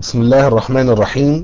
بسم الله الرحمن الرحيم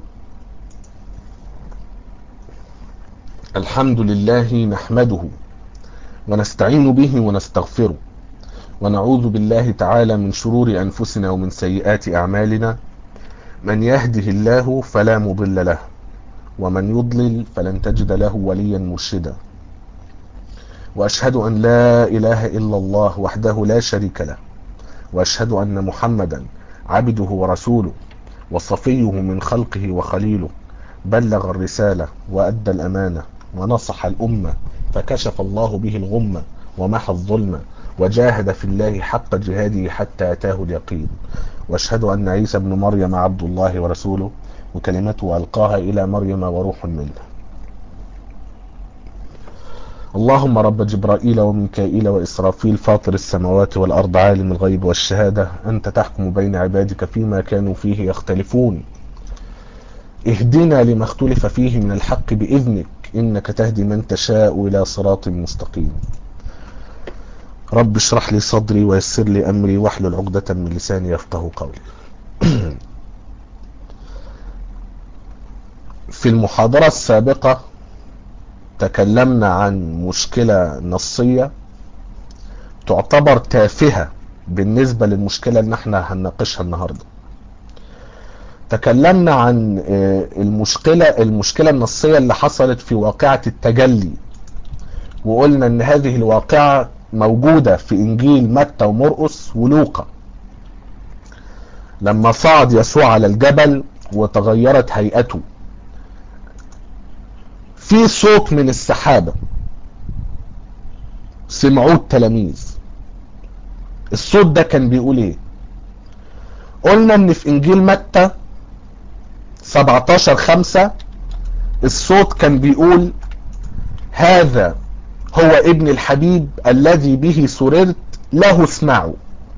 الحمد لله نحمده ونستعين به ونستغفره ونعوذ بالله تعالى من شرور أنفسنا ومن سيئات أعمالنا من يهده الله فلا مضل له ومن يضلل فلن تجد له وليا مرشدا وأشهد أن لا إله إلا الله وحده لا شريك له وأشهد أن محمدا عبده ورسوله وصفيه من خلقه وخليله بلغ الرسالة وأدى الأمانة ونصح الأمة فكشف الله به الغمة ومحى الظلمة وجاهد في الله حق جهاده حتى أتاه اليقين واشهد أن عيسى بن مريم عبد الله ورسوله وكلمته ألقاها إلى مريم وروح منه اللهم رب جبرائيل وميكائيل وإسرافيل فاطر السماوات والأرض عالم الغيب والشهادة أنت تحكم بين عبادك فيما كانوا فيه يختلفون اهدنا لما اختلف فيه من الحق بإذنك إنك تهدي من تشاء إلى صراط مستقيم رب اشرح لي صدري ويسر لي أمري واحلل عقدة من لساني يفقه قولي في المحاضرة السابقة تكلمنا عن مشكلة نصية تعتبر تافهة بالنسبة للمشكلة اللي احنا هنناقشها النهاردة تكلمنا عن المشكلة المشكلة النصية اللي حصلت في واقعة التجلي وقلنا ان هذه الواقعة موجودة في انجيل متى ومرقس ولوقا لما صعد يسوع على الجبل وتغيرت هيئته في صوت من السحابة سمعوه التلاميذ الصوت ده كان بيقول ايه قلنا ان في انجيل متى 17 5 الصوت كان بيقول هذا هو ابن الحبيب الذي به سررت له اسمعوا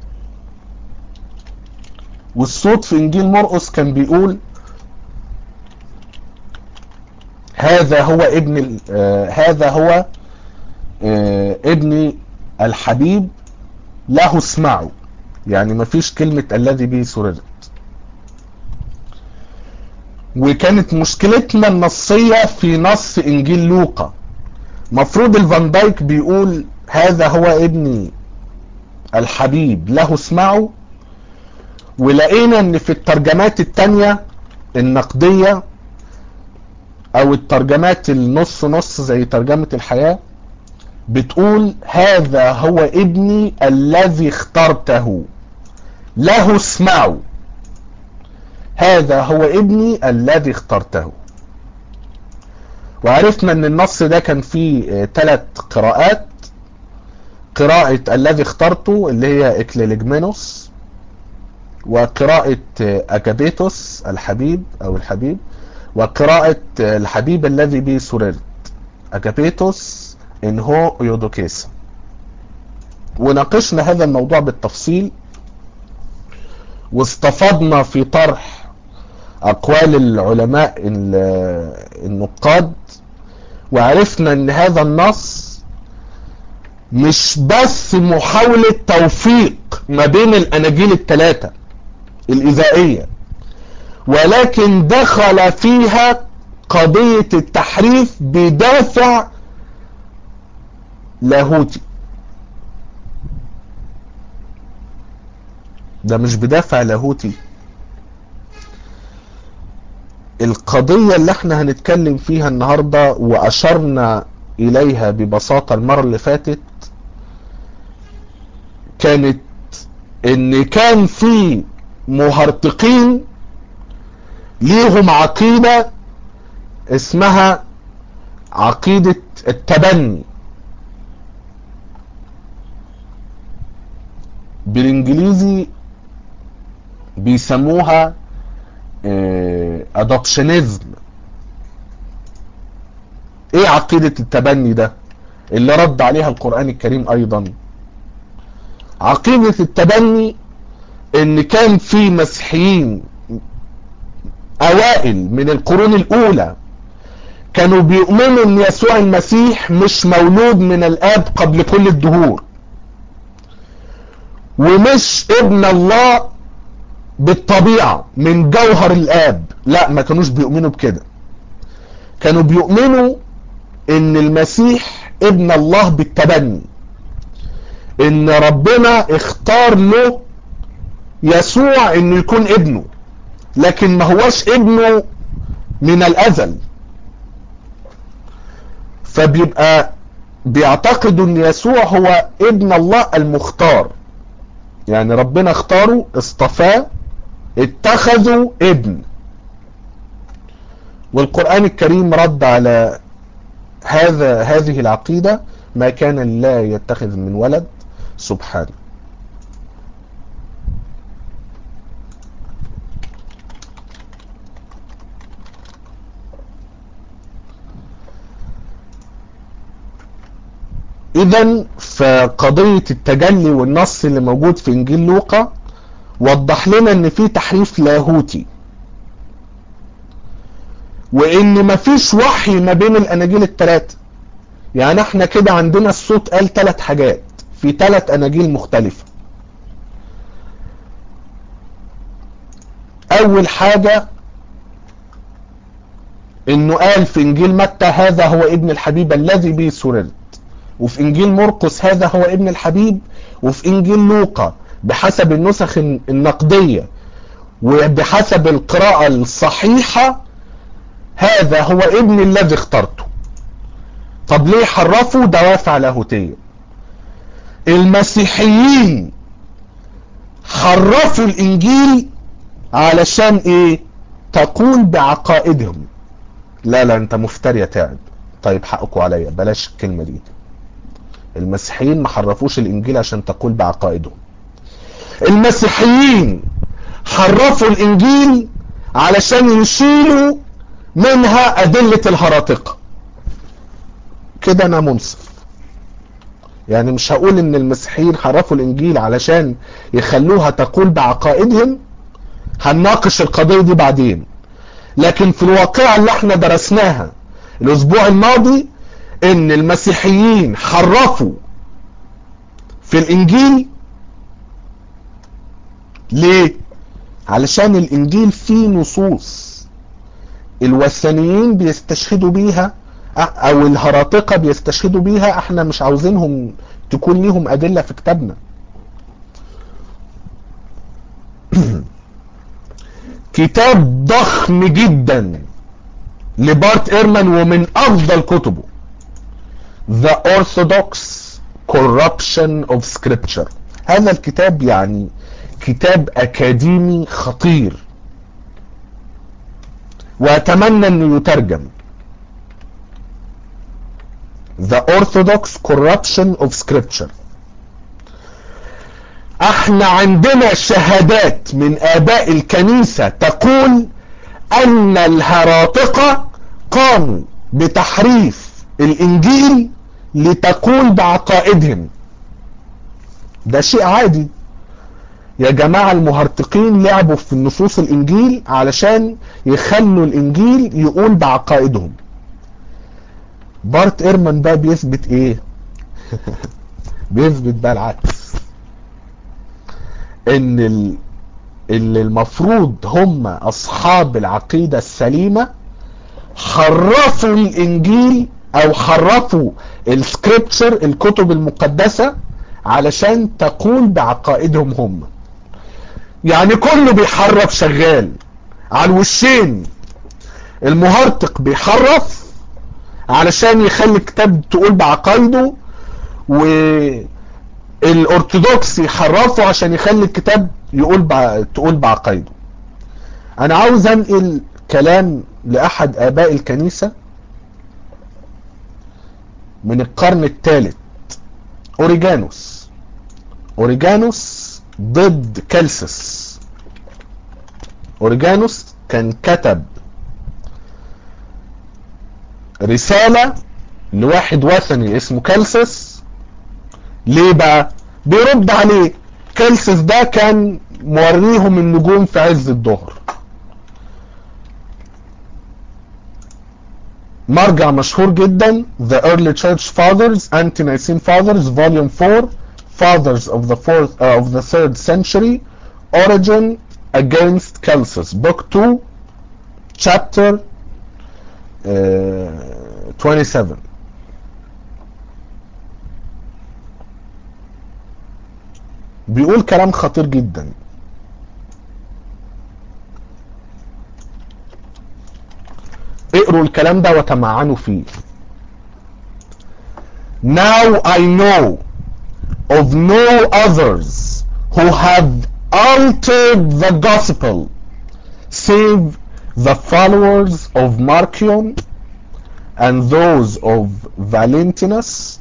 والصوت في انجيل مرقس كان بيقول هذا هو ابن آه هذا هو آه ابن الحبيب له اسمعوا يعني ما فيش كلمة الذي به سررت وكانت مشكلتنا النصية في نص انجيل لوقا مفروض الفان دايك بيقول هذا هو ابني الحبيب له اسمعوا ولقينا ان في الترجمات التانية النقدية او الترجمات النص نص زي ترجمة الحياة بتقول هذا هو ابني الذي اخترته له اسمعوا هذا هو ابني الذي اخترته وعرفنا ان النص ده كان فيه ثلاث قراءات قراءة الذي اخترته اللي هي اكليلجمينوس وقراءة اجابيتوس الحبيب او الحبيب وقراءة الحبيب الذي به سررت اجابيتوس ان هو يودوكيسا وناقشنا هذا الموضوع بالتفصيل واستفضنا في طرح اقوال العلماء النقاد وعرفنا ان هذا النص مش بس محاولة توفيق ما بين الاناجيل الثلاثة الاذائية ولكن دخل فيها قضية التحريف بدافع لاهوتي ده مش بدافع لاهوتي القضية اللي احنا هنتكلم فيها النهاردة واشرنا اليها ببساطة المرة اللي فاتت كانت ان كان في مهرطقين ليهم عقيدة اسمها عقيدة التبني بالانجليزي بيسموها ادوبشنزم ايه عقيدة التبني ده اللي رد عليها القرآن الكريم ايضا عقيدة التبني ان كان في مسيحيين اوائل من القرون الاولى كانوا بيؤمنوا ان يسوع المسيح مش مولود من الاب قبل كل الدهور ومش ابن الله بالطبيعة من جوهر الآب لا ما كانوش بيؤمنوا بكده كانوا بيؤمنوا ان المسيح ابن الله بالتبني ان ربنا اختار له يسوع انه يكون ابنه لكن ما هوش ابنه من الازل فبيبقى بيعتقدوا ان يسوع هو ابن الله المختار يعني ربنا اختاره اصطفاه اتخذوا ابن والقرآن الكريم رد على هذا هذه العقيدة ما كان لا يتخذ من ولد سبحانه اذا فقضية التجلي والنص اللي موجود في انجيل لوقا وضح لنا ان في تحريف لاهوتي وان مفيش وحي ما بين الاناجيل الثلاثة يعني احنا كده عندنا الصوت قال ثلاث حاجات في ثلاث اناجيل مختلفة اول حاجة انه قال في انجيل متى هذا هو ابن الحبيب الذي به سررت وفي انجيل مرقس هذا هو ابن الحبيب وفي انجيل لوقا بحسب النسخ النقدية وبحسب القراءة الصحيحة هذا هو ابن الذي اخترته طب ليه حرفوا دوافع لاهوتية المسيحيين حرفوا الانجيل علشان ايه تقول بعقائدهم لا لا انت مفتري يا تعب طيب حقكم عليا بلاش الكلمة دي المسيحيين ما حرفوش الانجيل عشان تقول بعقائدهم المسيحيين حرفوا الانجيل علشان يشيلوا منها ادلة الهراطقة كده انا منصف يعني مش هقول ان المسيحيين حرفوا الانجيل علشان يخلوها تقول بعقائدهم هنناقش القضية دي بعدين لكن في الواقع اللي احنا درسناها الاسبوع الماضي ان المسيحيين حرفوا في الانجيل ليه علشان الانجيل فيه نصوص الوثنيين بيستشهدوا بيها او الهراطقة بيستشهدوا بيها احنا مش عاوزينهم تكون ليهم ادلة في كتابنا كتاب ضخم جدا لبارت ايرمان ومن افضل كتبه The Orthodox Corruption of Scripture هذا الكتاب يعني كتاب اكاديمي خطير واتمنى انه يترجم The Orthodox Corruption of Scripture احنا عندنا شهادات من اباء الكنيسة تقول ان الهراطقة قاموا بتحريف الانجيل لتقول بعقائدهم ده شيء عادي يا جماعة المهرطقين لعبوا في النصوص الانجيل علشان يخلوا الانجيل يقول بعقائدهم بارت ايرمان بقى بيثبت ايه بيثبت بقى العكس ان ال... اللي المفروض هم اصحاب العقيدة السليمة حرفوا الانجيل او حرفوا السكريبتشر الكتب المقدسة علشان تقول بعقائدهم هم يعني كله بيحرف شغال على الوشين المهرطق بيحرف علشان يخلي الكتاب تقول بعقائده والارثوذكس يحرفوا عشان يخلي الكتاب يقول بع... تقول بعقائده انا عاوز انقل كلام لاحد اباء الكنيسة من القرن الثالث اوريجانوس اوريجانوس ضد كالسس اوريجانوس كان كتب رسالة لواحد وثني اسمه كالسس ليه بقى بيرد عليه كالسس ده كان موريهم النجوم في عز الظهر مرجع مشهور جدا The Early Church Fathers Ante-Nicene Fathers Volume 4 Fathers of the fourth uh, of the third century Origin against Celsus book 2 chapter uh, 27 بيقول كلام خطير جدا اقروا الكلام ده وتمعنوا فيه Now I know of no others who have altered the gospel save the followers of Marcion and those of Valentinus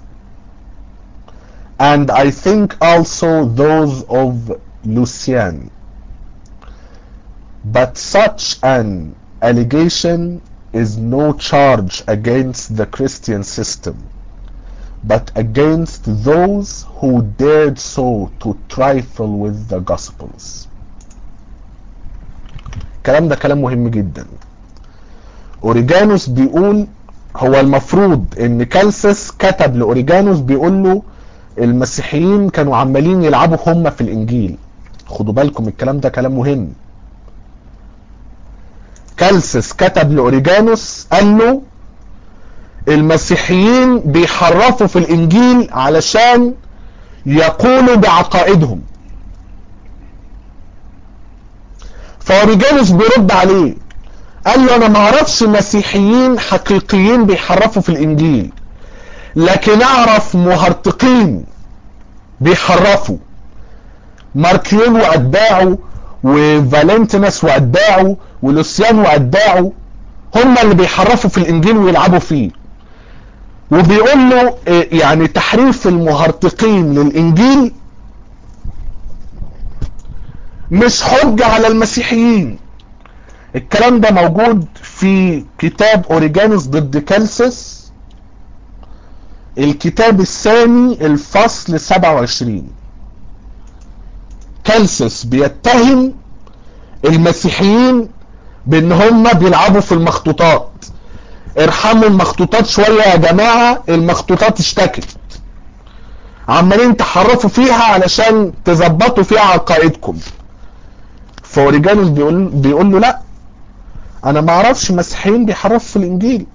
and I think also those of Lucian. But such an allegation is no charge against the Christian system, but against those who dared so to trifle with the Gospels. الكلام ده كلام مهم جدا اوريجانوس بيقول هو المفروض ان كالسس كتب لاوريجانوس بيقول له المسيحيين كانوا عمالين يلعبوا هم في الانجيل خدوا بالكم الكلام ده كلام مهم كالسس كتب لاوريجانوس قال له المسيحيين بيحرفوا في الانجيل علشان يقولوا بعقائدهم فاوريجانوس بيرد عليه قال له انا ما اعرفش مسيحيين حقيقيين بيحرفوا في الانجيل لكن اعرف مهرطقين بيحرفوا ماركيون واتباعه وفالنتينس واتباعه ولوسيان واتباعه هم اللي بيحرفوا في الانجيل ويلعبوا فيه وبيقول له يعني تحريف المهرطقين للانجيل مش حجة على المسيحيين الكلام ده موجود في كتاب اوريجانوس ضد كالسس الكتاب الثاني الفصل 27 كالسس بيتهم المسيحيين بان هم بيلعبوا في المخطوطات ارحموا المخطوطات شوية يا جماعة المخطوطات اشتكت عمالين تحرفوا فيها علشان تظبطوا فيها عقائدكم فاوريجانوس بيقول بيقول له لا انا ما اعرفش مسيحيين بيحرفوا في الانجيل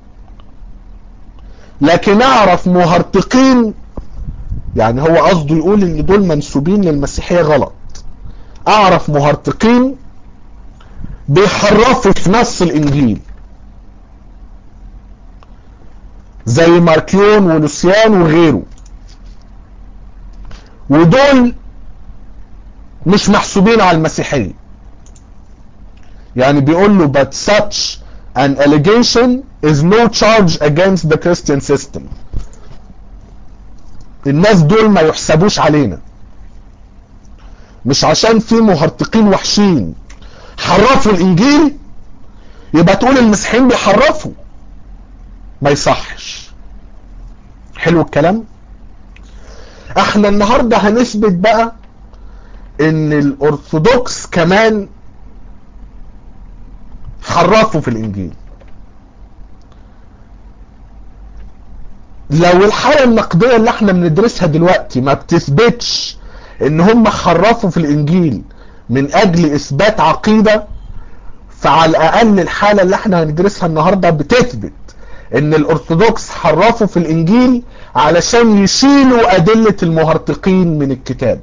لكن اعرف مهرطقين يعني هو قصده يقول ان دول منسوبين للمسيحيه غلط اعرف مهرطقين بيحرفوا في نص الانجيل زي ماركيون ولوسيان وغيره ودول مش محسوبين على المسيحيه يعني بيقول له but such an allegation is no charge against the Christian system الناس دول ما يحسبوش علينا مش عشان في مهرطقين وحشين حرفوا الانجيل يبقى تقول المسيحيين بيحرفوا ما يصحش حلو الكلام احنا النهارده هنثبت بقى ان الارثوذكس كمان حرفوا في الانجيل لو الحالة النقدية اللي احنا بندرسها دلوقتي ما بتثبتش ان هم حرفوا في الانجيل من اجل اثبات عقيدة فعلى الاقل الحالة اللي احنا هندرسها النهاردة بتثبت ان الارثوذكس حرفوا في الانجيل علشان يشيلوا ادلة المهرطقين من الكتاب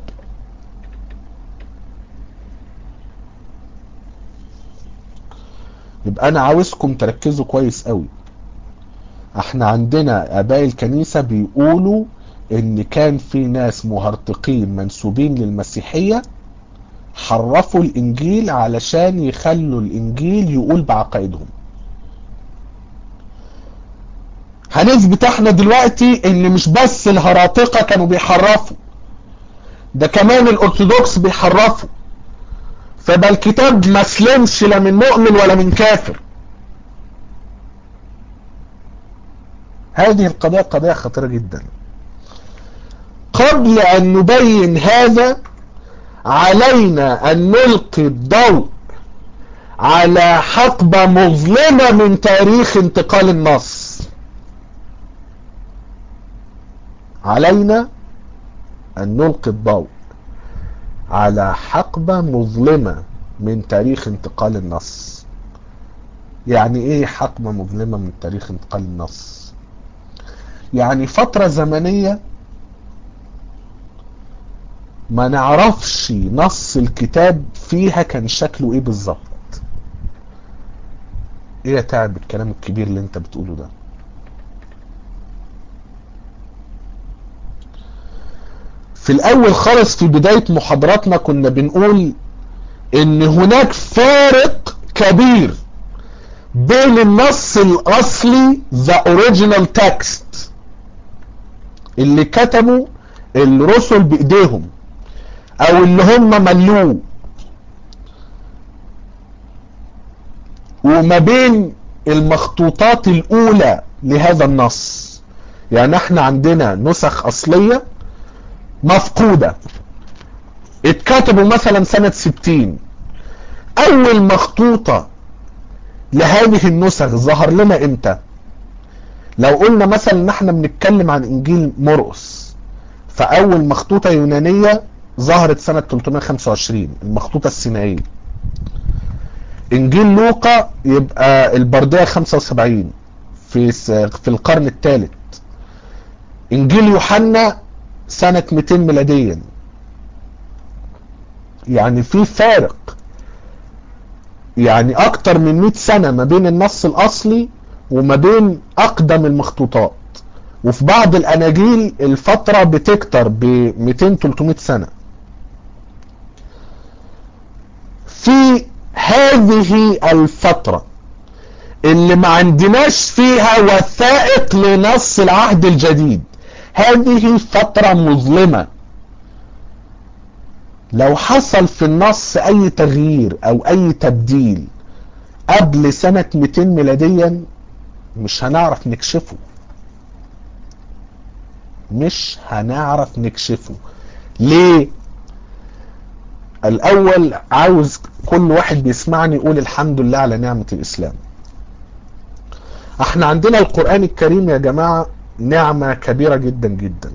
يبقى انا عاوزكم تركزوا كويس قوي احنا عندنا اباء الكنيسة بيقولوا ان كان في ناس مهرطقين منسوبين للمسيحية حرفوا الانجيل علشان يخلوا الانجيل يقول بعقائدهم هنثبت احنا دلوقتي ان مش بس الهراطقة كانوا بيحرفوا ده كمان الارثوذكس بيحرفوا فده الكتاب ما سلمش لا من مؤمن ولا من كافر هذه القضية قضية خطيرة جدا قبل ان نبين هذا علينا ان نلقي الضوء على حقبة مظلمة من تاريخ انتقال النص علينا ان نلقي الضوء على حقبة مظلمة من تاريخ انتقال النص يعني ايه حقبة مظلمة من تاريخ انتقال النص يعني فترة زمنية ما نعرفش نص الكتاب فيها كان شكله ايه بالظبط ايه يا تعب الكلام الكبير اللي انت بتقوله ده في الاول خالص في بداية محاضراتنا كنا بنقول ان هناك فارق كبير بين النص الاصلي the original text اللي كتبوا الرسل بايديهم او اللي هم ملوه وما بين المخطوطات الاولى لهذا النص يعني احنا عندنا نسخ اصلية مفقودة اتكتبوا مثلا سنة 60 اول مخطوطة لهذه النسخ ظهر لنا امتى لو قلنا مثلا ان احنا بنتكلم عن انجيل مرقس فاول مخطوطة يونانية ظهرت سنة 325 المخطوطة السينائية انجيل لوقا يبقى البردية 75 في في القرن الثالث انجيل يوحنا سنة 200 ميلاديا يعني في فارق يعني اكتر من 100 سنة ما بين النص الاصلي وما بين اقدم المخطوطات وفي بعض الاناجيل الفترة بتكتر ب 200 300 سنة في هذه الفترة اللي ما عندناش فيها وثائق لنص العهد الجديد هذه فترة مظلمة لو حصل في النص اي تغيير او اي تبديل قبل سنة 200 ميلاديا مش هنعرف نكشفه مش هنعرف نكشفه ليه الاول عاوز كل واحد بيسمعني يقول الحمد لله على نعمة الاسلام احنا عندنا القرآن الكريم يا جماعة نعمة كبيرة جدا جدا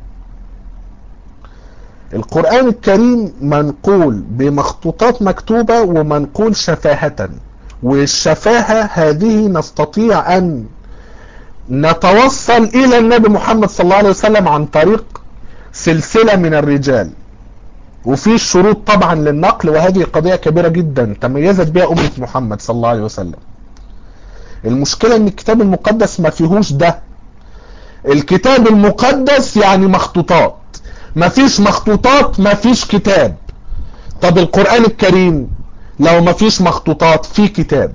القرآن الكريم منقول بمخطوطات مكتوبة ومنقول شفاهة والشفاهة هذه نستطيع أن نتوصل إلى النبي محمد صلى الله عليه وسلم عن طريق سلسلة من الرجال وفي شروط طبعا للنقل وهذه قضية كبيرة جدا تميزت بها أمة محمد صلى الله عليه وسلم المشكلة ان الكتاب المقدس ما فيهوش ده الكتاب المقدس يعني مخطوطات ما فيش مخطوطات ما فيش كتاب طب القرآن الكريم لو ما فيش مخطوطات في كتاب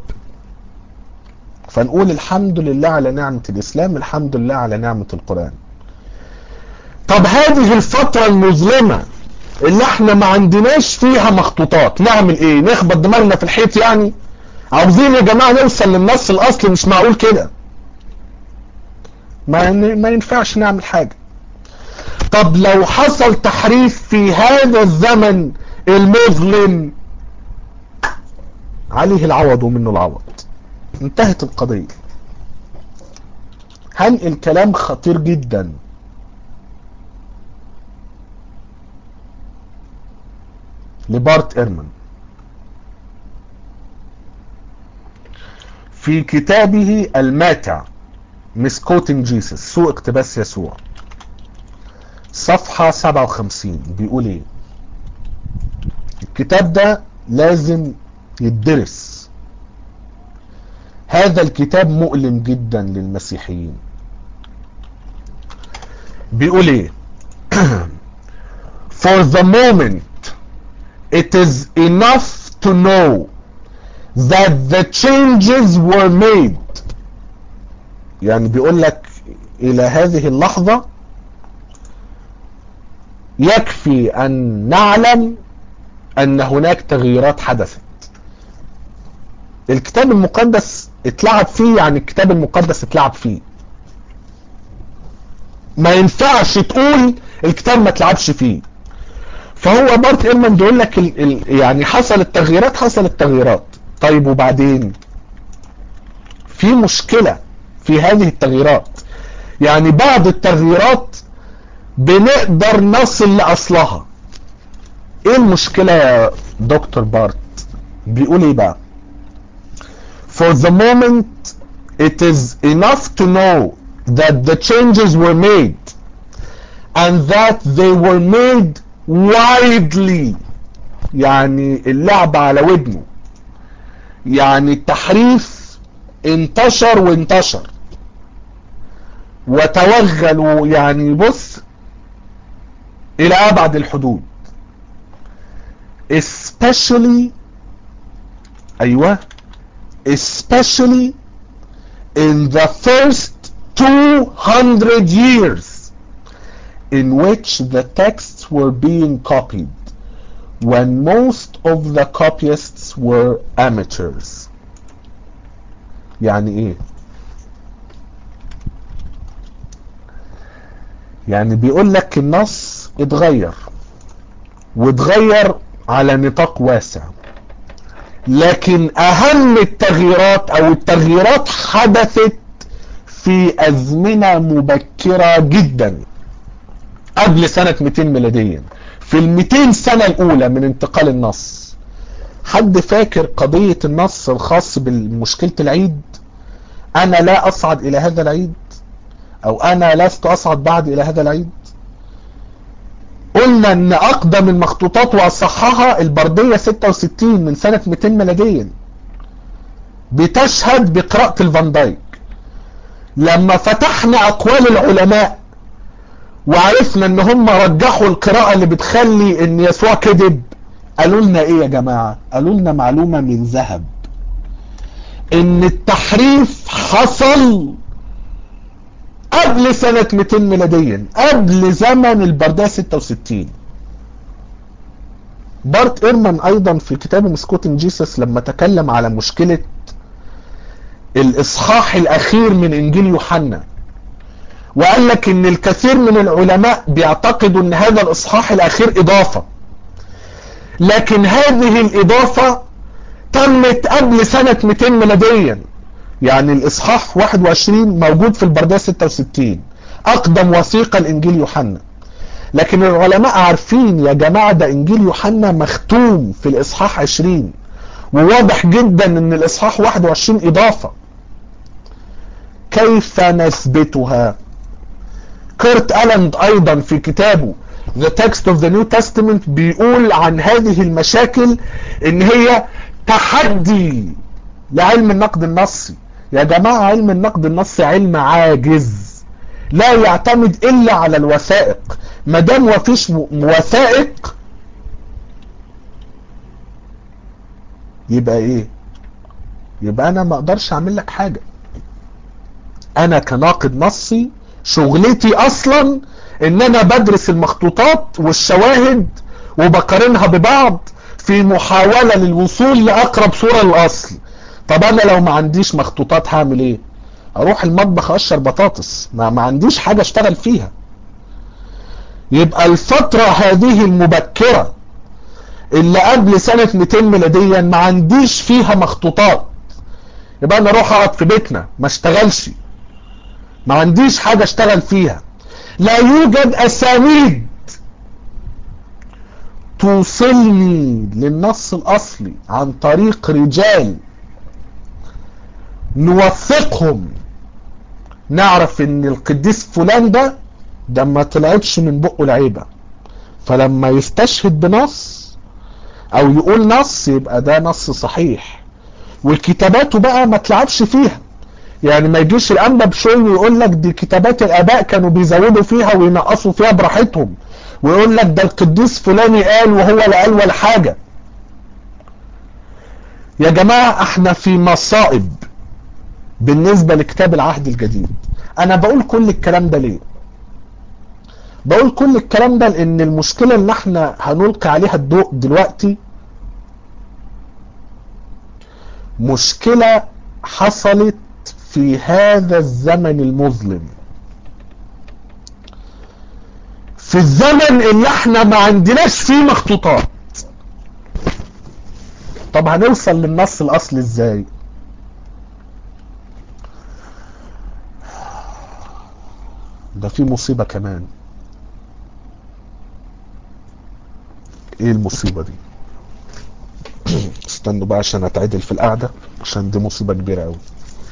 فنقول الحمد لله على نعمة الإسلام الحمد لله على نعمة القرآن طب هذه الفترة المظلمة اللي احنا ما عندناش فيها مخطوطات نعمل ايه نخبط دماغنا في الحيط يعني عاوزين يا جماعة نوصل للنص الاصلي مش معقول كده ما ما ينفعش نعمل حاجة طب لو حصل تحريف في هذا الزمن المظلم عليه العوض ومنه العوض انتهت القضية هل الكلام خطير جدا لبارت ايرمان في كتابه الماتع مسكوتنج جيسس سوء اقتباس يسوع صفحة 57 بيقول ايه الكتاب ده لازم يدرس هذا الكتاب مؤلم جدا للمسيحيين بيقول ايه for the moment it is enough to know that the changes were made يعني بيقول لك الى هذه اللحظة يكفي ان نعلم ان هناك تغييرات حدثت الكتاب المقدس اتلعب فيه يعني الكتاب المقدس اتلعب فيه ما ينفعش تقول الكتاب ما اتلعبش فيه فهو بارت ايرمان بيقول لك ال ال يعني حصل التغييرات حصل التغييرات طيب وبعدين في مشكلة في هذه التغييرات يعني بعض التغييرات بنقدر نصل لأصلها ايه المشكلة يا دكتور بارت بيقول ايه بقى for the moment it is enough to know that the changes were made and that they were made widely يعني اللعب على ودنه يعني التحريف انتشر وانتشر وتوغل يعني بص الى ابعد الحدود especially ايوه especially in the first 200 years in which the texts were being copied when most of the copyists were amateurs يعني ايه يعني بيقول لك النص اتغير واتغير على نطاق واسع لكن اهم التغييرات او التغييرات حدثت في ازمنة مبكرة جدا قبل سنة 200 ميلاديا في ال 200 سنة الاولى من انتقال النص حد فاكر قضية النص الخاص بمشكلة العيد انا لا اصعد الى هذا العيد او انا لست اصعد بعد الى هذا العيد قلنا ان اقدم المخطوطات واصحها البردية 66 من سنة 200 ميلاديا بتشهد بقراءة الفان دايك لما فتحنا اقوال العلماء وعرفنا ان هم رجحوا القراءة اللي بتخلي ان يسوع كذب قالوا لنا ايه يا جماعة قالوا لنا معلومة من ذهب ان التحريف حصل قبل سنة 200 ميلاديا قبل زمن البردية 66 بارت ايرمان ايضا في كتابه سكوتنج جيسس لما تكلم على مشكلة الاصحاح الاخير من انجيل يوحنا وقال لك ان الكثير من العلماء بيعتقدوا ان هذا الاصحاح الاخير اضافة لكن هذه الاضافة تمت قبل سنة 200 ميلاديا يعني الاصحاح 21 موجود في البردية 66 اقدم وثيقة لانجيل يوحنا لكن العلماء عارفين يا جماعة ده انجيل يوحنا مختوم في الاصحاح 20 وواضح جدا ان الاصحاح 21 اضافة كيف نثبتها كيرت ألند ايضا في كتابه The Text of the New Testament بيقول عن هذه المشاكل ان هي تحدي لعلم النقد النصي يا جماعة علم النقد النصي علم عاجز لا يعتمد الا على الوثائق ما دام مفيش وثائق يبقى ايه يبقى انا ما اقدرش اعمل لك حاجة انا كناقد نصي شغلتي اصلا ان انا بدرس المخطوطات والشواهد وبقارنها ببعض في محاولة للوصول لاقرب صورة للاصل طب انا لو ما عنديش مخطوطات هعمل ايه اروح المطبخ اقشر بطاطس ما, ما عنديش حاجة اشتغل فيها يبقى الفترة هذه المبكرة اللي قبل سنة 200 ميلاديا ما عنديش فيها مخطوطات يبقى انا اروح اقعد في بيتنا ما اشتغلش ما عنديش حاجة اشتغل فيها لا يوجد اسانيد توصلني للنص الاصلي عن طريق رجال نوثقهم نعرف ان القديس فلان ده ده ما طلعتش من بقه العيبة فلما يستشهد بنص او يقول نص يبقى ده نص صحيح وكتاباته بقى ما تلعبش فيها يعني ما يجيش الانبا بشوي ويقول لك دي كتابات الاباء كانوا بيزودوا فيها وينقصوا فيها براحتهم ويقول لك ده القديس فلاني قال وهو لا قال ولا حاجة يا جماعة احنا في مصائب بالنسبة لكتاب العهد الجديد انا بقول كل الكلام ده ليه بقول كل الكلام ده لان المشكلة اللي احنا هنلقي عليها الضوء دلوقتي مشكلة حصلت في هذا الزمن المظلم في الزمن اللي احنا ما عندناش فيه مخطوطات طب هنوصل للنص الاصلي ازاي ده في مصيبة كمان ايه المصيبة دي استنى استنوا بقى عشان اتعدل في القعدة عشان دي مصيبة كبيرة قوي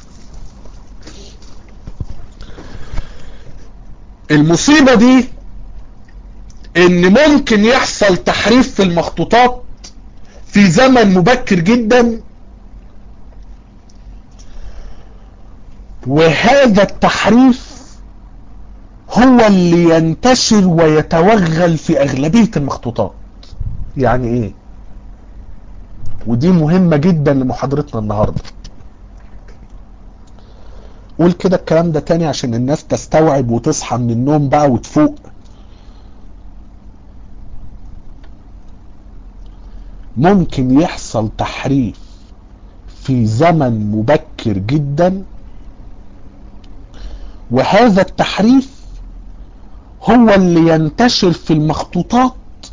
المصيبة دي ان ممكن يحصل تحريف في المخطوطات في زمن مبكر جدا وهذا التحريف هو اللي ينتشر ويتوغل في اغلبية المخطوطات يعني ايه ودي مهمة جدا لمحاضرتنا النهاردة قول كده الكلام ده تاني عشان الناس تستوعب وتصحى من النوم بقى وتفوق ممكن يحصل تحريف في زمن مبكر جدا وهذا التحريف هو اللي ينتشر في المخطوطات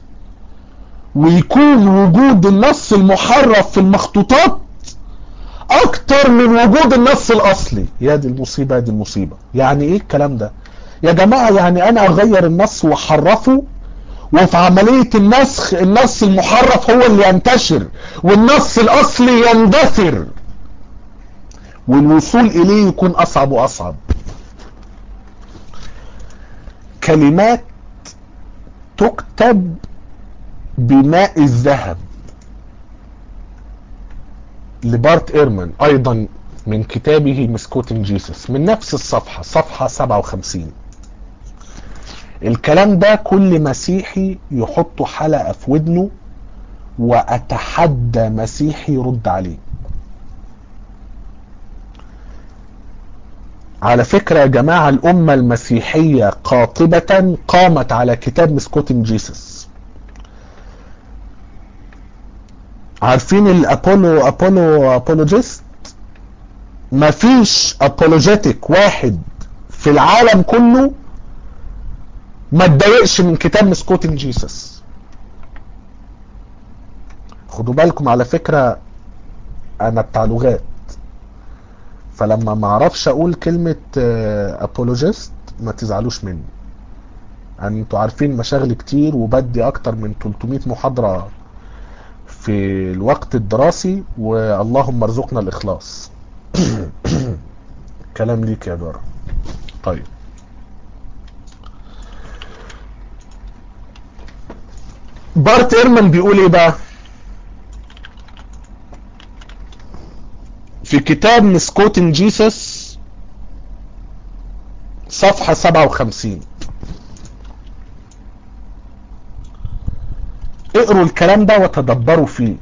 ويكون وجود النص المحرف في المخطوطات اكتر من وجود النص الاصلي يا دي المصيبة دي المصيبة يعني ايه الكلام ده يا جماعة يعني انا اغير النص واحرفه وفي عملية النسخ النص المحرف هو اللي ينتشر والنص الاصلي يندثر والوصول اليه يكون اصعب واصعب كلمات تكتب بماء الذهب لبارت ايرمان ايضا من كتابه مسكوتنج جيسس من نفس الصفحة صفحة 57 الكلام ده كل مسيحي يحط حلقة في ودنه واتحدى مسيحي يرد عليه على فكرة يا جماعة الأمة المسيحية قاطبة قامت على كتاب مسكوتنج جيسس عارفين الابولو ابولو ابولوجيست مفيش ابولوجيتك واحد في العالم كله ما اتضايقش من كتاب مسكوتنج جيسس خدوا بالكم على فكرة انا بتاع لغات فلما ما اعرفش اقول كلمة ابولوجيست ما تزعلوش مني يعني انتوا عارفين مشاغل كتير وبدي اكتر من 300 محاضرة في الوقت الدراسي واللهم ارزقنا الاخلاص كلام ليك يا جارة طيب بارت ايرمان بيقول ايه بقى في كتاب مسكوتن جيسس صفحة 57 اقروا الكلام ده وتدبروا فيه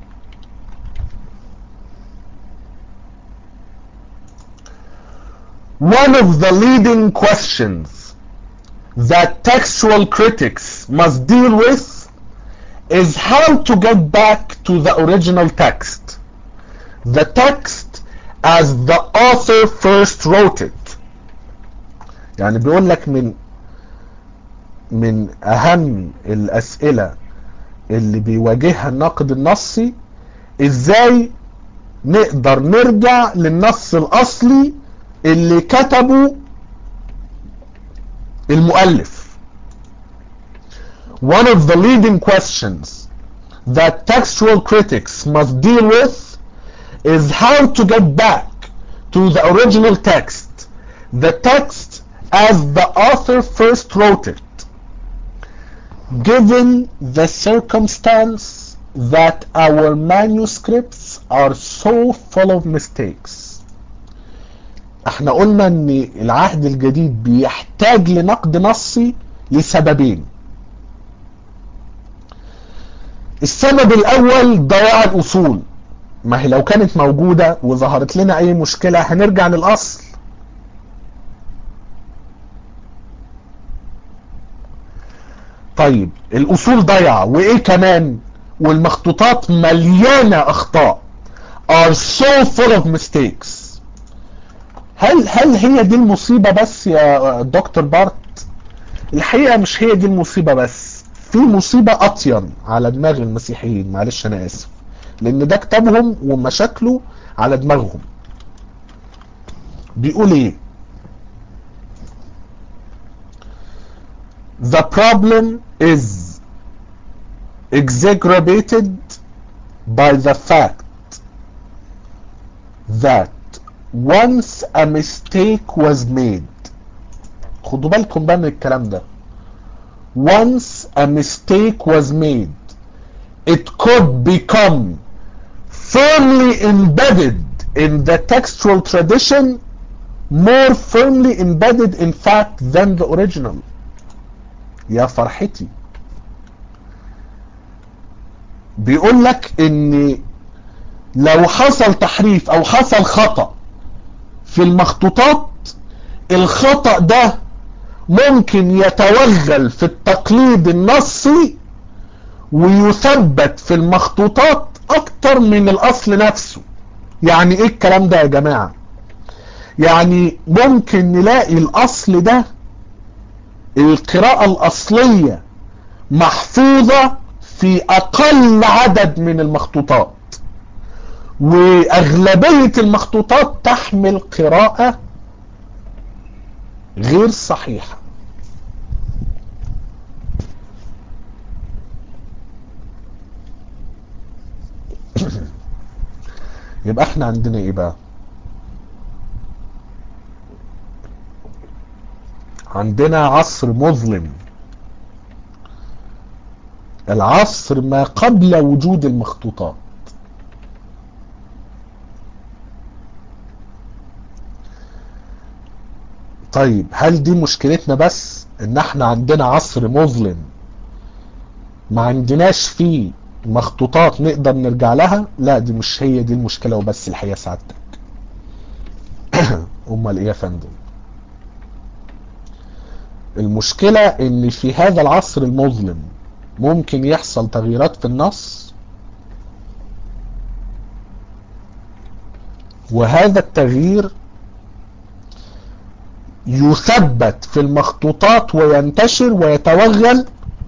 One of the leading questions that textual critics must deal with is how to get back to the original text. The text as the author first wrote it. يعني بيقول لك من من اهم الاسئله اللي بيواجهها الناقد النصي ازاي نقدر نرجع للنص الاصلي اللي كتبه المؤلف one of the leading questions that textual critics must deal with is how to get back to the original text the text as the author first wrote it given the circumstance that our manuscripts are so full of mistakes احنا قلنا ان العهد الجديد بيحتاج لنقد نصي لسببين السبب الاول ضياع الاصول ما هي لو كانت موجودة وظهرت لنا اي مشكلة هنرجع للاصل طيب الاصول ضايعه وايه كمان والمخطوطات مليانه اخطاء are so full of mistakes هل هل هي دي المصيبه بس يا دكتور بارت الحقيقه مش هي دي المصيبه بس في مصيبه اطين على دماغ المسيحيين معلش انا اسف لان ده كتابهم ومشاكله على دماغهم بيقول ايه The problem is exacerbated by the fact that once a mistake was made خدوا بالكم بقى من الكلام ده once a mistake was made it could become firmly embedded in the textual tradition more firmly embedded in fact than the original يا فرحتي بيقول لك ان لو حصل تحريف او حصل خطأ في المخطوطات الخطأ ده ممكن يتوغل في التقليد النصي ويثبت في المخطوطات اكتر من الاصل نفسه يعني ايه الكلام ده يا جماعة يعني ممكن نلاقي الاصل ده القراءة الاصلية محفوظة في اقل عدد من المخطوطات واغلبية المخطوطات تحمل قراءة غير صحيحة يبقى احنا عندنا ايه بقى عندنا عصر مظلم العصر ما قبل وجود المخطوطات طيب هل دي مشكلتنا بس ان احنا عندنا عصر مظلم ما عندناش فيه مخطوطات نقدر نرجع لها لا دي مش هي دي المشكلة وبس الحقيقة سعادتك امال ايه يا فندم المشكلة ان في هذا العصر المظلم ممكن يحصل تغييرات في النص وهذا التغيير يثبت في المخطوطات وينتشر ويتوغل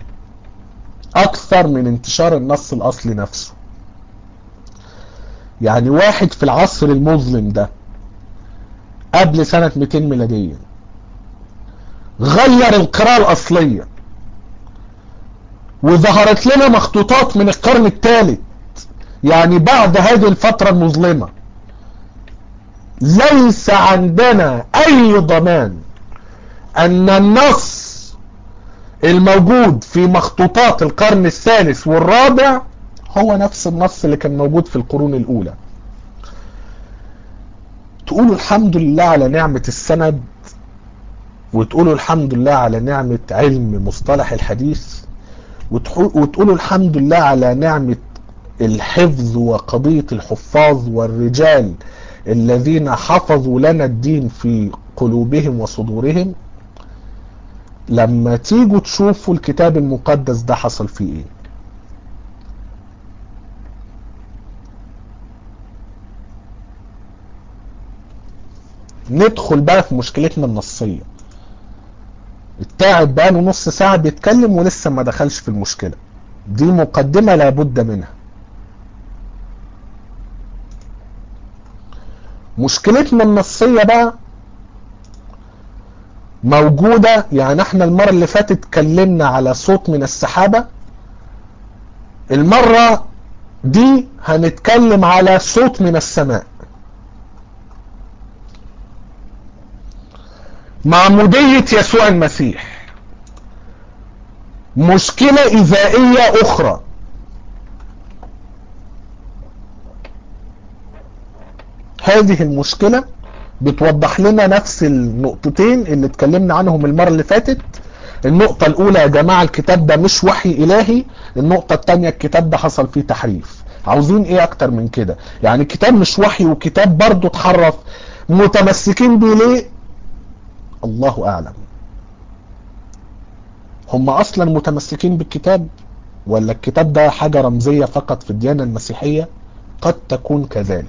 اكثر من انتشار النص الاصلي نفسه يعني واحد في العصر المظلم ده قبل سنة 200 ميلادية غير القراءة الاصلية وظهرت لنا مخطوطات من القرن الثالث يعني بعد هذه الفترة المظلمة ليس عندنا اي ضمان ان النص الموجود في مخطوطات القرن الثالث والرابع هو نفس النص اللي كان موجود في القرون الاولى تقولوا الحمد لله على نعمة السند وتقولوا الحمد لله على نعمة علم مصطلح الحديث وتقولوا الحمد لله على نعمة الحفظ وقضية الحفاظ والرجال الذين حفظوا لنا الدين في قلوبهم وصدورهم لما تيجوا تشوفوا الكتاب المقدس ده حصل فيه ايه ندخل بقى في مشكلتنا النصية التاعب بقى نص ساعة بيتكلم ولسه ما دخلش في المشكلة دي مقدمة لابد منها مشكلتنا النصية بقى موجودة يعني احنا المرة اللي فاتت اتكلمنا على صوت من السحابة المرة دي هنتكلم على صوت من السماء معمودية يسوع المسيح مشكلة إذائية أخرى هذه المشكلة بتوضح لنا نفس النقطتين اللي اتكلمنا عنهم المرة اللي فاتت النقطة الأولى يا جماعة الكتاب ده مش وحي إلهي النقطة الثانية الكتاب ده حصل فيه تحريف عاوزين إيه أكتر من كده يعني الكتاب مش وحي وكتاب برضه اتحرف متمسكين بيه ليه الله أعلم هم أصلا متمسكين بالكتاب ولا الكتاب ده حاجة رمزية فقط في الديانة المسيحية قد تكون كذلك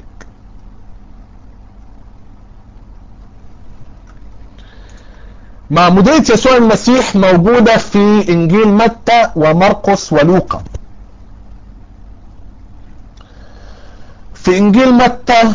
معمودية يسوع المسيح موجودة في إنجيل متى ومرقس ولوقا في إنجيل متى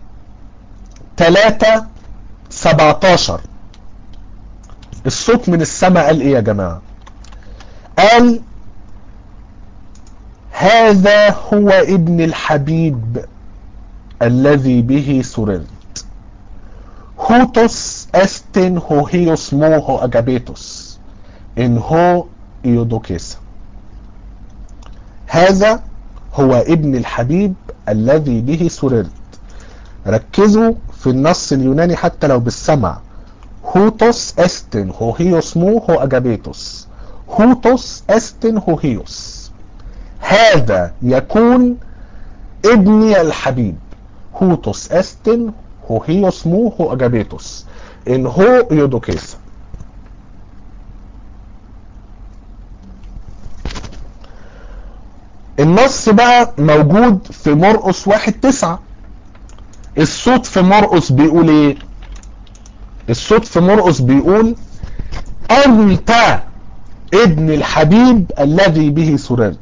3 17 الصوت من السماء قال إيه يا جماعة قال هذا هو ابن الحبيب الذي به سررت هوتوس استن هوهيوس موهو اجابيتوس ان هو ايودوكيسا هذا هو ابن الحبيب الذي به سررت ركزوا في النص اليوناني حتى لو بالسمع هوتوس استن هوهيوس مو هو اجابيتوس هوتوس استن هوهيوس هذا يكون ابني الحبيب هوتوس استن هوهيوس مو هو اجابيتوس ان هو يودوكيسا النص بقى موجود في مرقس واحد تسعة الصوت في مرقس بيقول ايه الصوت في مرقس بيقول انت ابن الحبيب الذي به سررت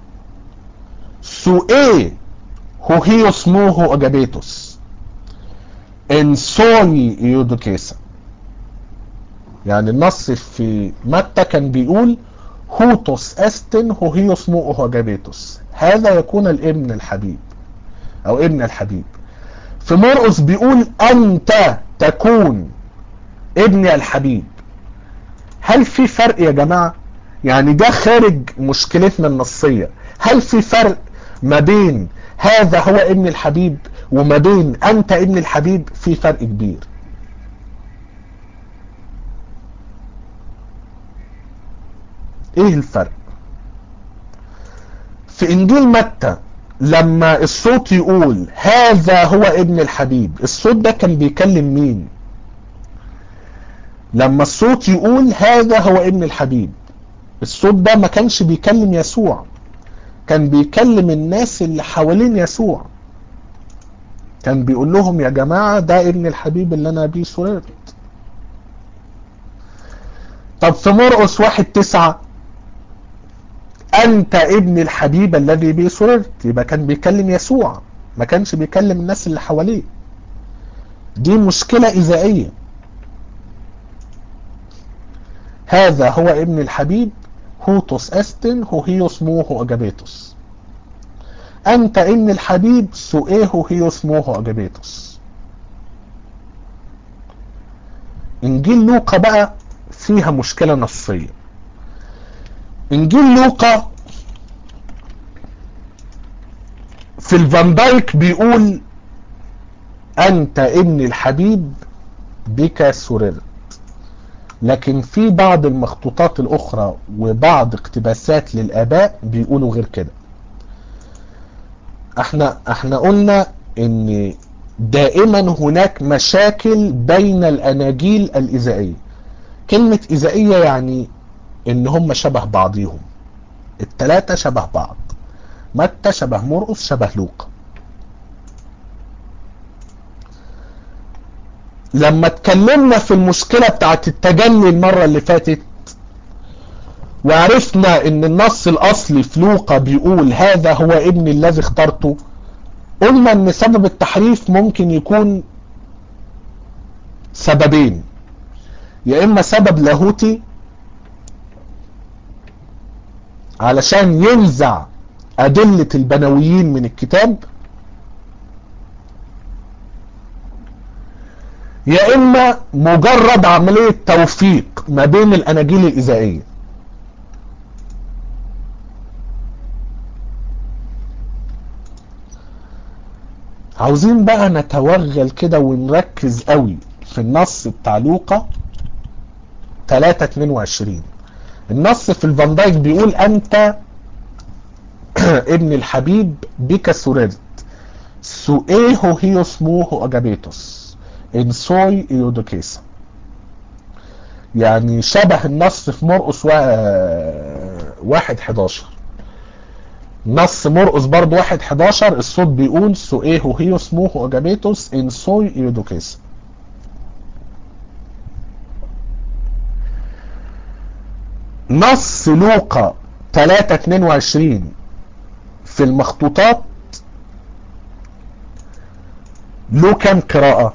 سؤال هو هي اسمه اجابيتوس ان سوي يودوكيسا يعني النص في متى كان بيقول هوتوس استن هو هي اسمه اجابيتوس هذا يكون الابن الحبيب او ابن الحبيب في مرقس بيقول انت تكون ابني الحبيب هل في فرق يا جماعة يعني ده خارج مشكلتنا النصية هل في فرق ما بين هذا هو ابن الحبيب وما بين انت ابن الحبيب في فرق كبير ايه الفرق في انجيل متى لما الصوت يقول هذا هو ابن الحبيب الصوت ده كان بيكلم مين لما الصوت يقول هذا هو ابن الحبيب الصوت ده ما كانش بيكلم يسوع كان بيكلم الناس اللي حوالين يسوع كان بيقول لهم يا جماعة ده ابن الحبيب اللي انا بيه سررت طب في مرقس واحد تسعة انت ابن الحبيب الذي به سررت يبقى كان بيكلم يسوع ما كانش بيكلم الناس اللي حواليه دي مشكلة إذائية هذا هو ابن الحبيب هوتوس استن هوهيوس موهو اجابيتوس انت ابن الحبيب سؤيه هوهيوس موهو اجابيتوس انجيل لوقا بقى فيها مشكلة نصية انجيل لوقا في الفان دايك بيقول انت ابن الحبيب بك سررت لكن في بعض المخطوطات الاخرى وبعض اقتباسات للاباء بيقولوا غير كده احنا احنا قلنا ان دائما هناك مشاكل بين الاناجيل الاذائيه كلمه اذائيه يعني ان هم شبه بعضيهم التلاتة شبه بعض متى شبه مرقس شبه لوقا لما اتكلمنا في المشكلة بتاعت التجلي المرة اللي فاتت وعرفنا ان النص الاصلي في لوقا بيقول هذا هو ابني الذي اخترته قلنا ان سبب التحريف ممكن يكون سببين يا اما سبب لاهوتي علشان ينزع ادلة البنويين من الكتاب يا اما مجرد عملية توفيق ما بين الاناجيل الاذائية عاوزين بقى نتوغل كده ونركز قوي في النص بتاع لوقا 3 22 النص في الفان دايك بيقول انت ابن الحبيب بك سررت سؤيه هي اسمه اجابيتوس ان سوي ايودوكيسا يعني شبه النص في مرقس واحد 11 نص مرقس برضه واحد 11 الصوت بيقول سؤيه هي اسمه اجابيتوس ان سوي ايودوكيسا نص لوقا 3 22 في المخطوطات له كام قراءة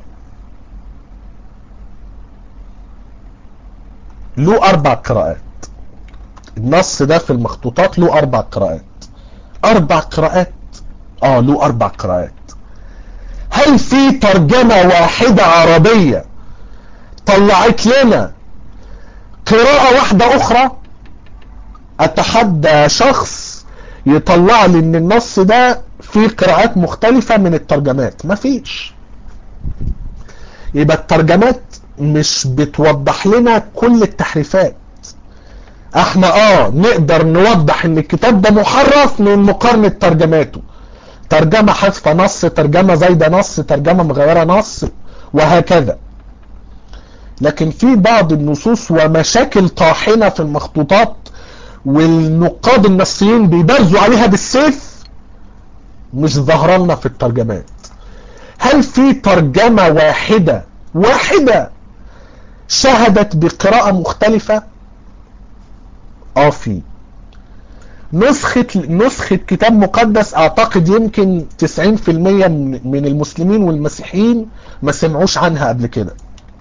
له اربع قراءات النص ده في المخطوطات له اربع قراءات اربع قراءات اه له اربع قراءات هل في ترجمة واحدة عربية طلعت لنا قراءة واحدة اخرى اتحدى شخص يطلع لي ان النص ده فيه قراءات مختلفة من الترجمات مفيش يبقى الترجمات مش بتوضح لنا كل التحريفات احنا اه نقدر نوضح ان الكتاب ده محرف من مقارنة ترجماته ترجمة حذف نص ترجمة زايدة نص ترجمة مغيرة نص وهكذا لكن في بعض النصوص ومشاكل طاحنة في المخطوطات والنقاد النصيين بيبرزوا عليها بالسيف مش ظهرنا في الترجمات هل في ترجمة واحدة واحدة شهدت بقراءة مختلفة اه في نسخة نسخة كتاب مقدس اعتقد يمكن 90% من المسلمين والمسيحيين ما سمعوش عنها قبل كده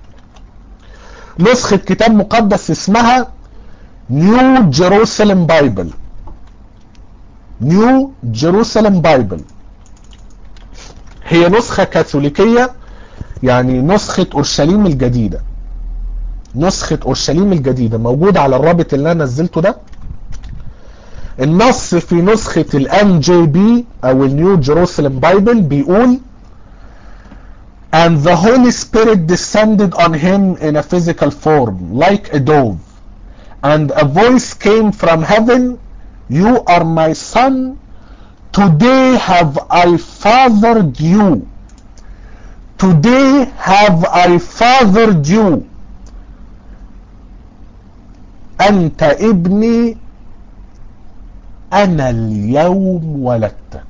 نسخة كتاب مقدس اسمها نيو جيروسالم بايبل نيو جيروسالم بايبل هي نسخة كاثوليكية يعني نسخة اورشليم الجديدة نسخة اورشليم الجديدة موجودة على الرابط اللي انا نزلته ده النص في نسخة الام جي بي او النيو جيروسالم بايبل بيقول And the Holy Spirit descended on him in a physical form, like a dove. And a voice came from heaven, You are my son, today have I fathered you. Today have I fathered you. أنت ابني أنا اليوم ولدتك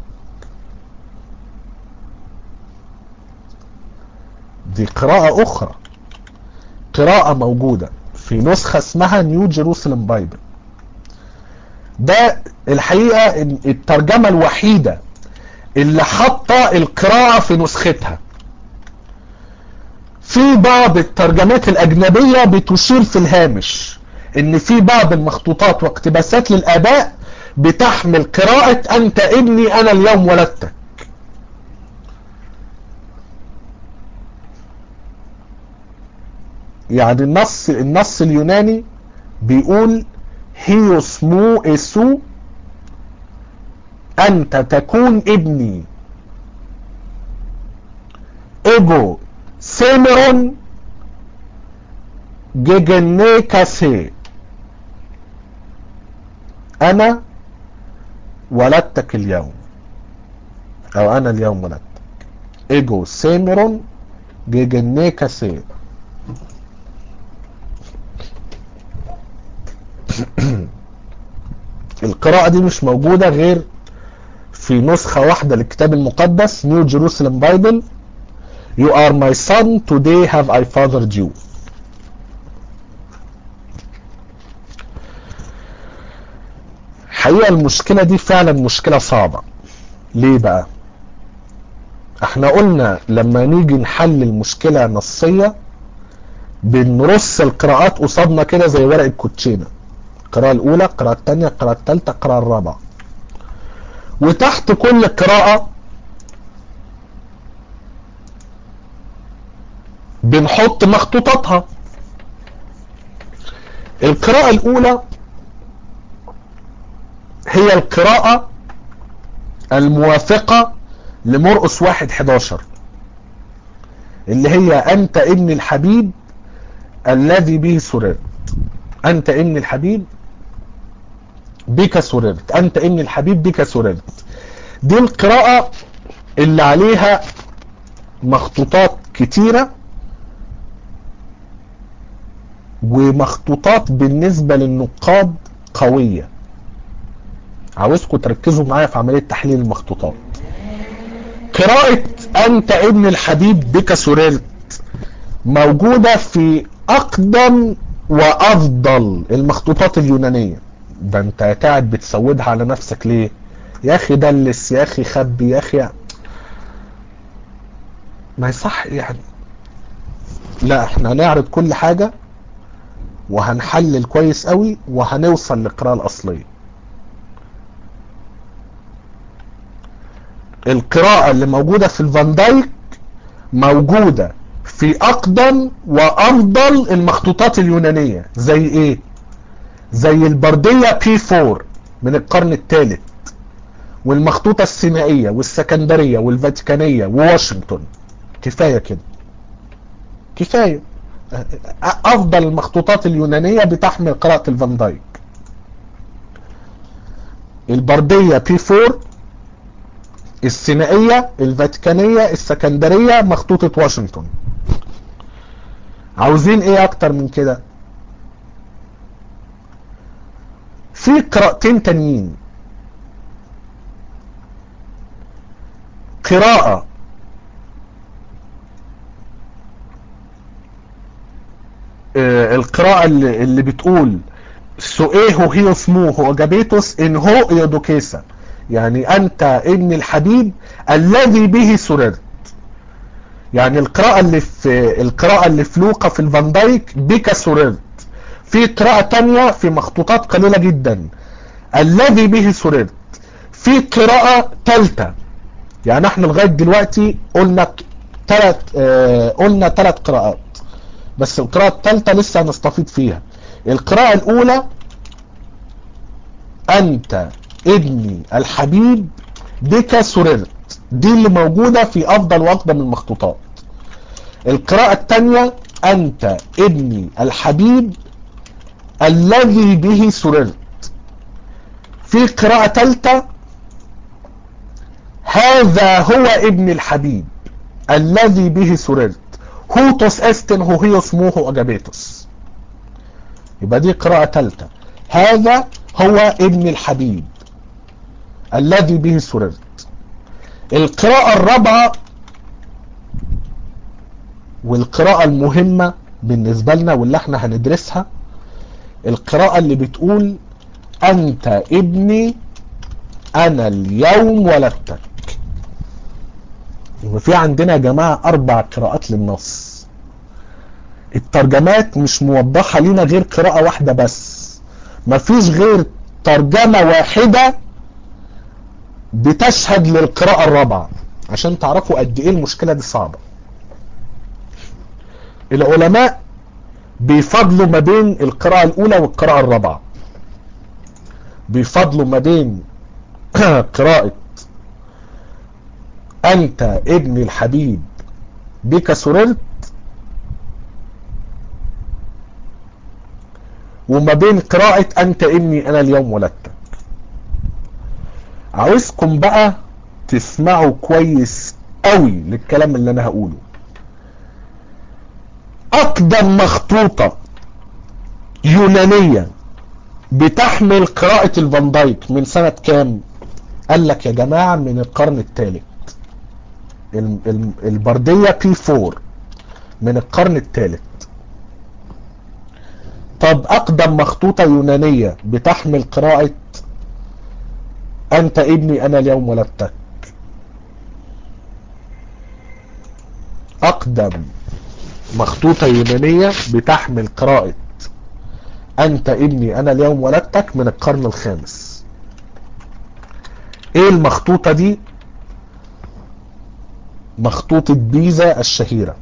دي قراءة أخرى قراءة موجودة في نسخة اسمها نيو جيروسلم بايبل ده الحقيقة الترجمة الوحيدة اللي حاطة القراءة في نسختها في بعض الترجمات الأجنبية بتشير في الهامش ان في بعض المخطوطات واقتباسات للآباء بتحمل قراءة أنت ابني أنا اليوم ولدتك يعني النص النص اليوناني بيقول هيوس مو اسو انت تكون ابني ايجو سيمرون جيجنيكاسي انا ولدتك اليوم او انا اليوم ولدتك ايجو سيمرون جيجنيكاسي القراءة دي مش موجودة غير في نسخة واحدة للكتاب المقدس نيو جيروسلم بايبل You are my son today have I fathered you حقيقة المشكلة دي فعلا مشكلة صعبة ليه بقى احنا قلنا لما نيجي نحل المشكلة نصية بنرص القراءات قصادنا كده زي ورق الكوتشينه القراءة الأولى القراءة الثانية القراءة الثالثة القراءة الرابعة وتحت كل قراءة بنحط مخطوطاتها القراءة الأولى هي القراءة الموافقة لمرقس واحد 11 اللي هي أنت ابن الحبيب الذي به سررت أنت ابن الحبيب بك سررت أنت ابن الحبيب بك سررت دي القراءة اللي عليها مخطوطات كتيرة ومخطوطات بالنسبة للنقاد قوية عاوزكم تركزوا معايا في عملية تحليل المخطوطات قراءة أنت ابن الحبيب بك سررت موجودة في أقدم وأفضل المخطوطات اليونانية ده أنت قاعد بتسودها على نفسك ليه يا أخي دلس يا أخي خبي يا أخي ما يصح يعني لا احنا هنعرض كل حاجة وهنحلل كويس قوي وهنوصل للقراءة الأصلية القراءة اللي موجودة في الفان دايك موجودة في اقدم وافضل المخطوطات اليونانية زي ايه زي البردية بي 4 من القرن الثالث والمخطوطة السينائية والسكندرية والفاتيكانية وواشنطن كفاية كده كفاية افضل المخطوطات اليونانية بتحمل قراءة الفان دايك البردية بي 4 السينائية الفاتيكانية السكندرية مخطوطة واشنطن عاوزين ايه اكتر من كده في قراءتين تانيين قراءة آه القراءة اللي, اللي بتقول سؤيه هي اسمه وجابيتوس ان هو يدوكيسا يعني انت ابن الحبيب الذي به سررت يعني القراءة اللي في القراءة اللي في لوقا في الفان دايك بك سررت في قراءة تانية في مخطوطات قليلة جدا الذي به سررت في قراءة ثالثة يعني احنا لغاية دلوقتي قلنا ثلاث اه قلنا ثلاث قراءات بس القراءة الثالثة لسه هنستفيد فيها القراءة الأولى أنت ابني الحبيب بك سررت دي اللي موجودة في أفضل وأقدم المخطوطات القراءة الثانية أنت ابني الحبيب الذي به سررت في قراءة ثالثة هذا هو ابن الحبيب الذي به سررت هوتوس استن هو هي اسمه اجابيتوس يبقى دي قراءة ثالثة هذا هو ابن الحبيب الذي به سررت القراءة الرابعة والقراءة المهمة بالنسبة لنا واللي احنا هندرسها القراءة اللي بتقول انت ابني انا اليوم ولدتك وفي عندنا يا جماعة اربع قراءات للنص الترجمات مش موضحة لنا غير قراءة واحدة بس مفيش غير ترجمة واحدة بتشهد للقراءة الرابعة عشان تعرفوا قد ايه المشكلة دي صعبة العلماء بيفضلوا ما بين القراءة الاولى والقراءة الرابعة بيفضلوا ما بين قراءة انت ابن الحبيب بك سررت وما بين قراءة انت ابني انا اليوم ولدتك عاوزكم بقى تسمعوا كويس قوي للكلام اللي انا هقوله اقدم مخطوطة يونانية بتحمل قراءة الفان دايك من سنة كام قال لك يا جماعة من القرن الثالث البردية بي 4 من القرن الثالث طب اقدم مخطوطة يونانية بتحمل قراءة انت ابني انا اليوم ولدتك اقدم مخطوطة يونانية بتحمل قراءة انت ابني انا اليوم ولدتك من القرن الخامس ايه المخطوطة دي مخطوطة بيزا الشهيرة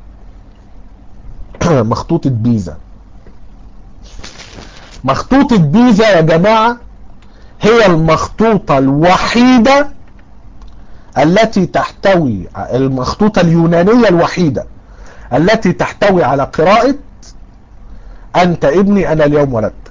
مخطوطة بيزا مخطوطة بيزا يا جماعة هي المخطوطة الوحيدة التي تحتوي المخطوطة اليونانية الوحيدة التي تحتوي على قراءة أنت ابني أنا اليوم ولدتك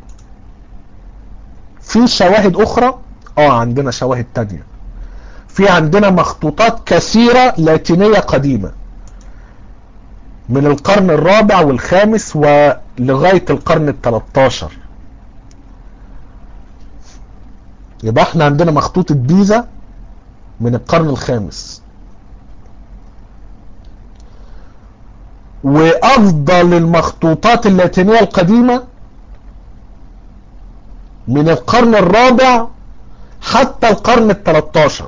في شواهد أخرى آه عندنا شواهد تانية في عندنا مخطوطات كثيرة لاتينية قديمة من القرن الرابع والخامس ولغاية القرن التلتاشر يبقى احنا عندنا مخطوطة بيزا من القرن الخامس وافضل المخطوطات اللاتينية القديمة من القرن الرابع حتى القرن التلتاشر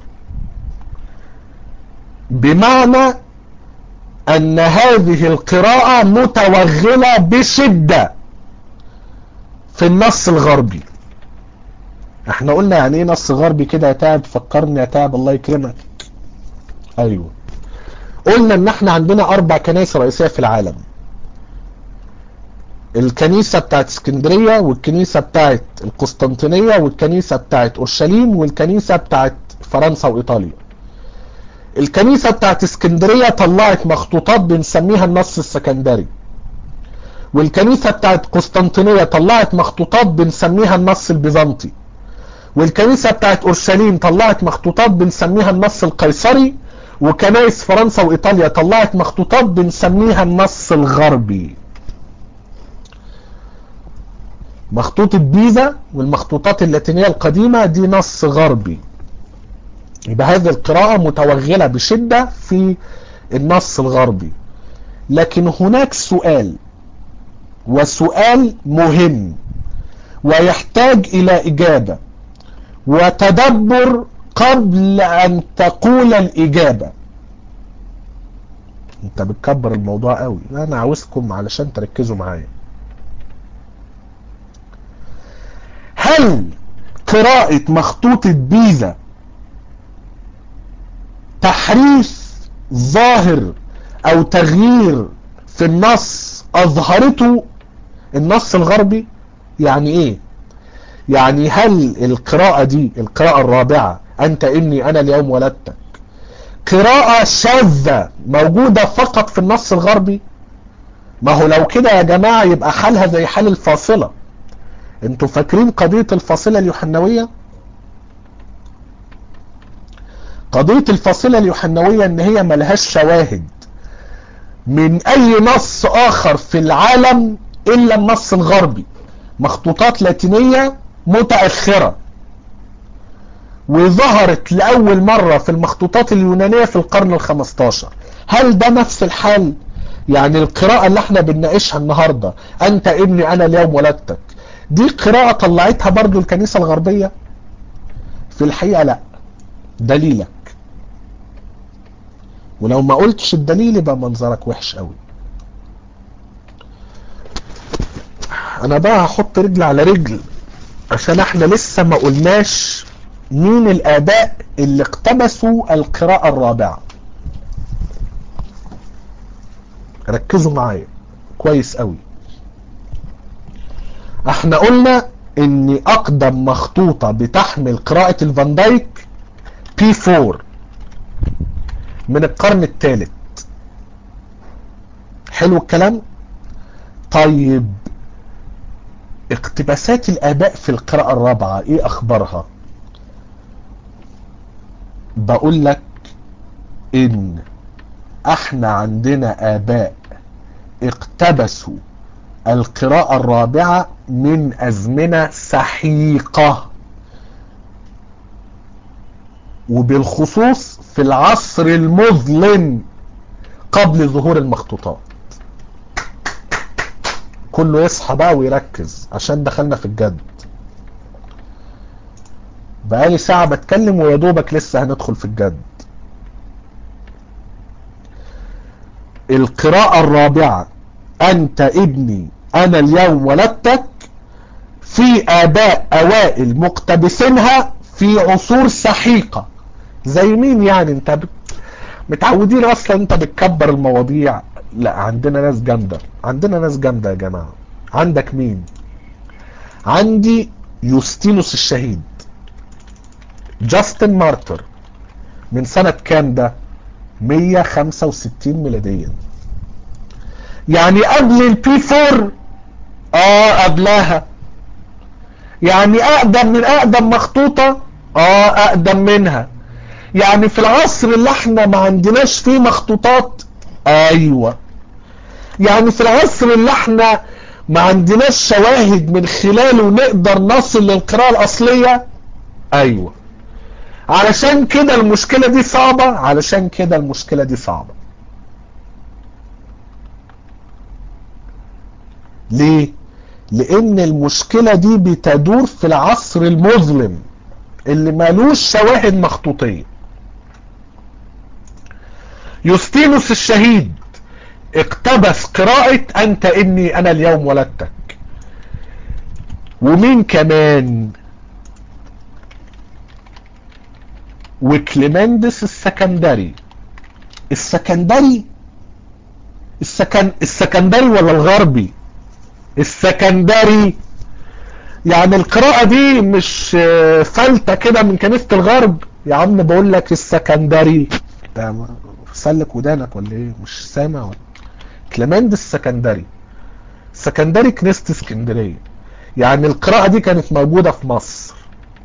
بمعنى ان هذه القراءة متوغلة بشدة في النص الغربي احنا قلنا يعني ايه نص غربي كده يا تعب فكرني يا تعب الله يكرمك ايوه قلنا ان احنا عندنا اربع كنائس رئيسية في العالم الكنيسة بتاعت اسكندرية والكنيسة بتاعت القسطنطينية والكنيسة بتاعت اورشليم والكنيسة بتاعت فرنسا وايطاليا الكنيسة بتاعت اسكندرية طلعت مخطوطات بنسميها النص السكندري والكنيسة بتاعت قسطنطينية طلعت مخطوطات بنسميها النص البيزنطي والكنيسة بتاعت اورشليم طلعت مخطوطات بنسميها النص القيصري وكنائس فرنسا وايطاليا طلعت مخطوطات بنسميها النص الغربي مخطوطة بيزا والمخطوطات اللاتينية القديمة دي نص غربي يبقى هذه القراءة متوغلة بشدة في النص الغربي لكن هناك سؤال وسؤال مهم ويحتاج إلى إجابة وتدبر قبل أن تقول الإجابة انت بتكبر الموضوع قوي انا عاوزكم علشان تركزوا معايا هل قراءة مخطوطة بيزا تحريف ظاهر او تغيير في النص اظهرته النص الغربي يعني ايه يعني هل القراءة دي القراءة الرابعة انت اني انا اليوم ولدتك قراءة شاذة موجودة فقط في النص الغربي ما هو لو كده يا جماعة يبقى حالها زي حال الفاصلة انتوا فاكرين قضية الفاصلة اليوحنوية قضية الفاصلة اليوحنوية ان هي ملهاش شواهد من اي نص اخر في العالم الا النص الغربي مخطوطات لاتينية متأخرة وظهرت لأول مرة في المخطوطات اليونانية في القرن الخمستاشر هل ده نفس الحال يعني القراءة اللي احنا بنناقشها النهاردة انت ابني انا اليوم ولدتك دي قراءة طلعتها برضو الكنيسة الغربية في الحقيقة لا دليلك ولو ما قلتش الدليل يبقى منظرك وحش قوي انا بقى هحط رجل على رجل عشان احنا لسه ما قلناش مين الاباء اللي اقتبسوا القراءة الرابعة ركزوا معايا كويس قوي احنا قلنا ان اقدم مخطوطة بتحمل قراءة الفان دايك بي 4 من القرن الثالث حلو الكلام طيب اقتباسات الاباء في القراءة الرابعة ايه اخبارها بقول لك ان احنا عندنا اباء اقتبسوا القراءة الرابعة من ازمنة سحيقة وبالخصوص في العصر المظلم قبل ظهور المخطوطات كله يصحى بقى ويركز عشان دخلنا في الجد بقالي ساعة بتكلم ويا دوبك لسه هندخل في الجد القراءة الرابعة أنت ابني أنا اليوم ولدتك في آباء أوائل مقتبسينها في عصور سحيقة زي مين يعني انت بت... متعودين اصلا انت بتكبر المواضيع لا عندنا ناس جامدة عندنا ناس جامدة يا جماعة عندك مين عندي يوستينوس الشهيد جاستن مارتر من سنة كام ده 165 ميلاديا يعني قبل البي 4 اه قبلها يعني اقدم من اقدم مخطوطة اه اقدم منها يعني في العصر اللي احنا ما عندناش فيه مخطوطات ايوه يعني في العصر اللي احنا ما عندناش شواهد من خلاله نقدر نصل للقراءة الاصلية ايوه علشان كده المشكلة دي صعبة علشان كده المشكلة دي صعبة ليه لان المشكلة دي بتدور في العصر المظلم اللي مالوش شواهد مخطوطية يوستينوس الشهيد اقتبس قراءة انت ابني انا اليوم ولدتك ومين كمان وكليمندس السكندري السكندري السكن السكندري ولا الغربي السكندري يعني القراءة دي مش فلتة كده من كنيسة الغرب يا عم بقول لك السكندري ده سلك ودانك ولا ايه مش سامع ولا كلماند السكندري سكندري كنيسة اسكندرية يعني القراءة دي كانت موجودة في مصر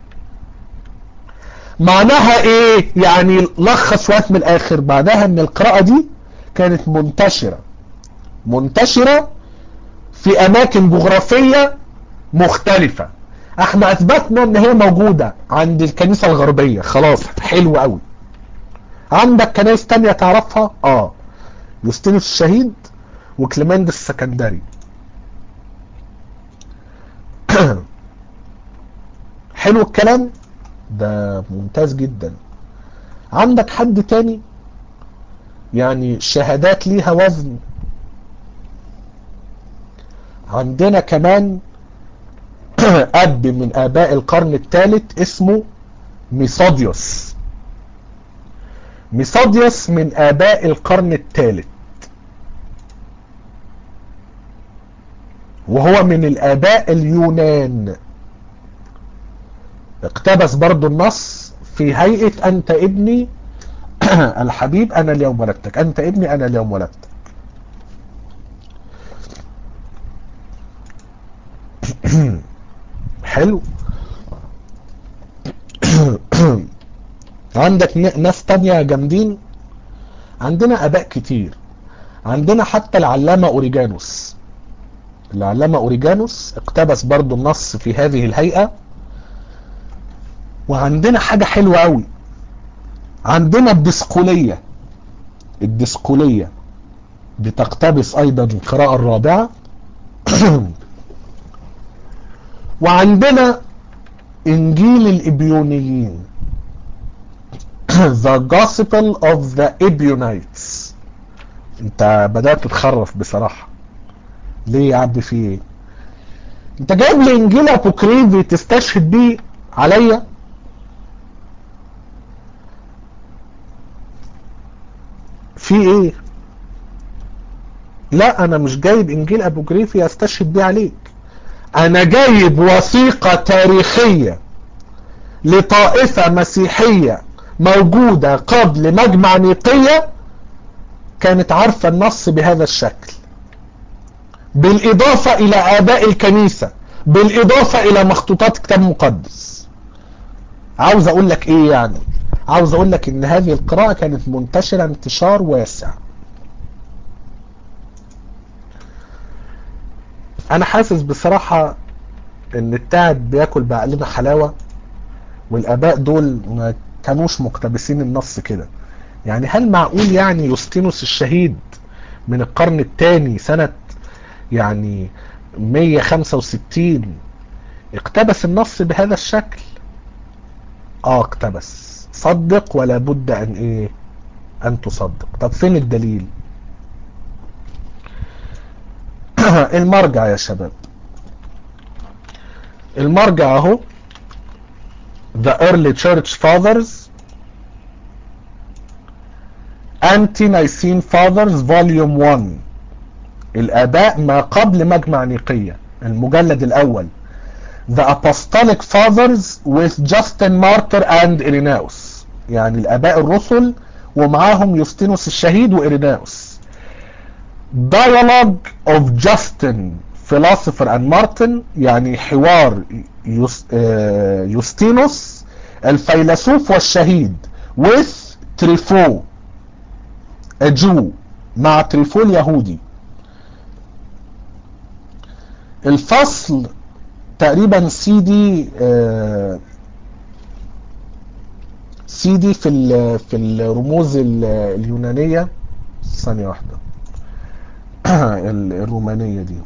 معناها ايه يعني لخص شوية من الاخر معناها ان القراءة دي كانت منتشرة منتشرة في اماكن جغرافية مختلفة احنا اثبتنا ان هي موجودة عند الكنيسة الغربية خلاص حلو قوي عندك كنائس تانية تعرفها اه يوستينوس الشهيد وكليماند السكندري حلو الكلام ده ممتاز جدا عندك حد تاني يعني شهادات ليها وزن عندنا كمان اب من اباء القرن الثالث اسمه ميثوديوس ميثوديوس من اباء القرن الثالث وهو من الاباء اليونان اقتبس برضو النص في هيئة انت ابني الحبيب انا اليوم ولدتك انت ابني انا اليوم ولدتك حلو عندك ناس تانية جامدين عندنا اباء كتير عندنا حتى العلامة اوريجانوس العلامة اوريجانوس اقتبس برضو النص في هذه الهيئة وعندنا حاجة حلوة قوي عندنا الدسقولية الدسقولية بتقتبس ايضا القراءة الرابعة وعندنا انجيل الابيونيين The Gospel of the Ebionites انت بدأت تتخرف بصراحة ليه يا عبد في ايه انت جايب لي انجيل ابوكريفي تستشهد بيه عليا في ايه لا انا مش جايب انجيل ابوكريفي استشهد بيه عليك انا جايب وثيقة تاريخية لطائفة مسيحية موجودة قبل مجمع نيقية كانت عارفة النص بهذا الشكل بالاضافة الى اباء الكنيسة بالاضافة الى مخطوطات كتاب مقدس عاوز اقول لك ايه يعني عاوز اقول لك ان هذه القراءة كانت منتشرة انتشار واسع انا حاسس بصراحة ان التعب بياكل بعقلنا حلاوة والاباء دول ما كانوش مقتبسين النص كده يعني هل معقول يعني يوستينوس الشهيد من القرن الثاني سنة يعني 165 اقتبس النص بهذا الشكل اه اقتبس صدق ولا بد ان ايه ان تصدق طب فين الدليل المرجع يا شباب المرجع اهو The Early Church Fathers Anti-Nicene Fathers Volume 1 الآباء ما قبل مجمع نيقية المجلد الأول The Apostolic Fathers with Justin Martyr and Irenaeus يعني الآباء الرسل ومعاهم يوستينوس الشهيد وإيريناوس Dialogue of Justin Philosopher and Martin يعني حوار يوس يوستينوس الفيلسوف والشهيد with تريفو a Jew مع تريفو اليهودي الفصل تقريبا سي دي سي دي في في الرموز اليونانية ثانية واحدة الرومانية دي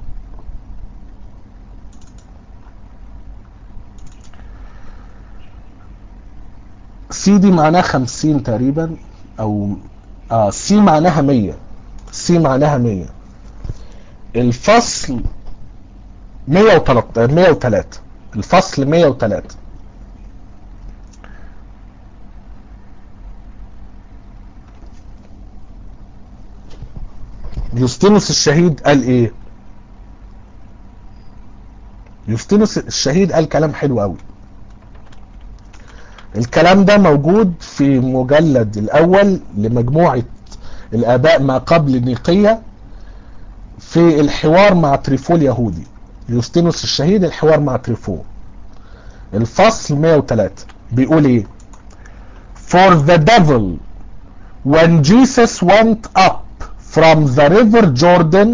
سي دي معناها خمسين تقريبا او اه سي معناها مية سي معناها مية الفصل 103 103 الفصل 103 يوستينوس الشهيد قال ايه يوستينوس الشهيد قال كلام حلو قوي الكلام ده موجود في مجلد الاول لمجموعة الاباء ما قبل نيقية في الحوار مع تريفو اليهودي يوستينوس الشهيد الحوار مع تريفو الفصل 103 بيقول ايه For the devil when Jesus went up from the river Jordan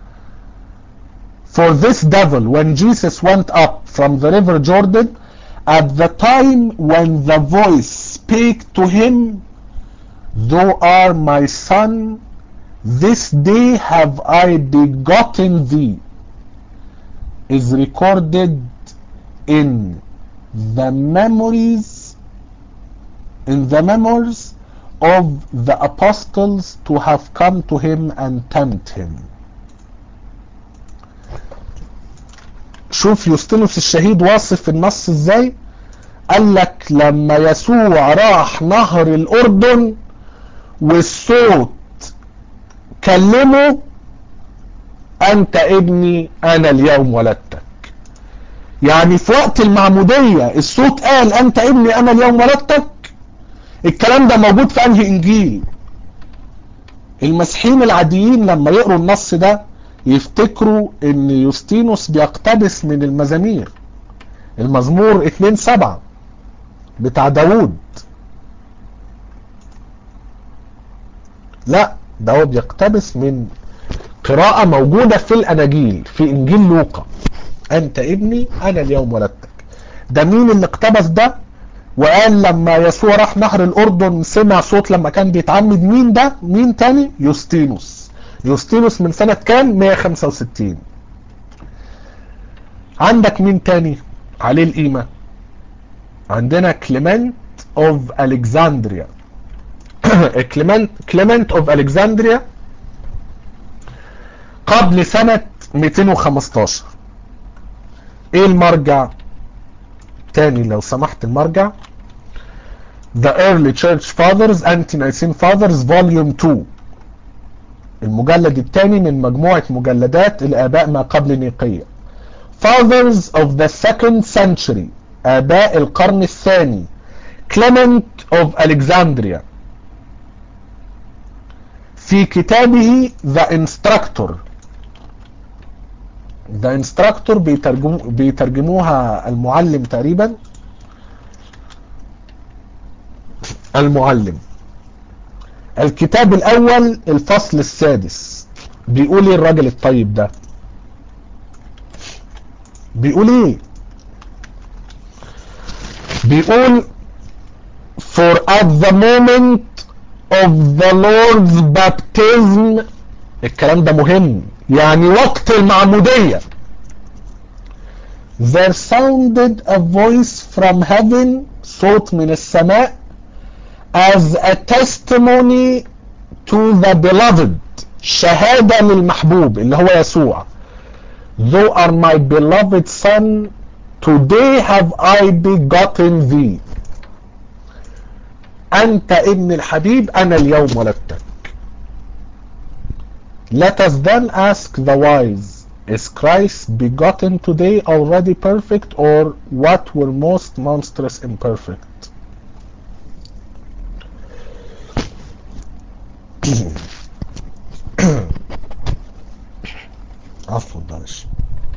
for this devil when Jesus went up from the river Jordan at the time when the voice spake to him thou art my son this day have I begotten thee is recorded in the memories in the memories of the apostles to have come to him and tempt him شوف يوستينوس الشهيد واصف النص ازاي قال لك لما يسوع راح نهر الاردن والصوت كلمه انت ابني انا اليوم ولدتك يعني في وقت المعمودية الصوت قال انت ابني انا اليوم ولدتك الكلام ده موجود في انهي انجيل المسيحيين العاديين لما يقروا النص ده يفتكروا ان يوستينوس بيقتبس من المزامير المزمور 2 7 بتاع داوود لا ده هو بيقتبس من قراءة موجودة في الأناجيل في إنجيل لوقا أنت ابني أنا اليوم ولدتك ده مين اللي اقتبس ده وقال لما يسوع راح نهر الأردن سمع صوت لما كان بيتعمد مين ده مين تاني يوستينوس يوستينوس من سنة كام 165 عندك مين تاني عليه القيمة عندنا كليمنت اوف الكسندريا كليمنت كليمنت اوف الكسندريا قبل سنة 215 ايه المرجع تاني لو سمحت المرجع The Early Church Fathers Ante-Nicene Fathers Volume 2 المجلد الثاني من مجموعة مجلدات الآباء ما قبل نيقية Fathers of the Second Century آباء القرن الثاني Clement of Alexandria في كتابه The Instructor The Instructor بيترجم بيترجموها المعلم تقريبا المعلم الكتاب الاول الفصل السادس بيقول ايه الراجل الطيب ده بيقول ايه بيقول for at the moment of the Lord's baptism الكلام ده مهم يعني وقت المعمودية there sounded a voice from heaven صوت من السماء as a testimony to the beloved شهادة للمحبوب اللي هو يسوع Thou are my beloved son today have I begotten thee أنت ابن الحبيب أنا اليوم ولدتك Let us then ask the wise Is Christ begotten today already perfect or what were most monstrous imperfect? عفوا معلش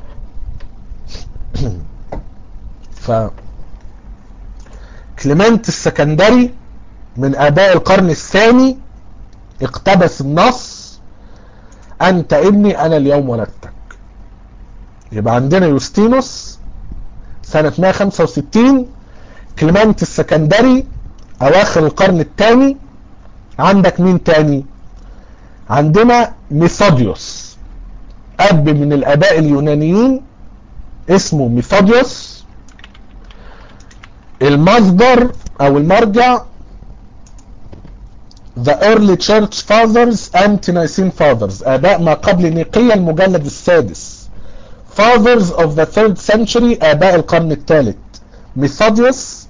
ف كليمنت السكندري من اباء القرن الثاني اقتبس النص انت ابني انا اليوم ولدتك يبقى عندنا يوستينوس سنة 165 كليمنت السكندري اواخر القرن الثاني عندك مين تاني عندنا ميثوديوس اب من الاباء اليونانيين اسمه ميثوديوس المصدر او المرجع The Early Church Fathers Ante-Nicene Fathers آباء ما قبل نيقية المجلد السادس Fathers of the Third Century آباء القرن الثالث Methodius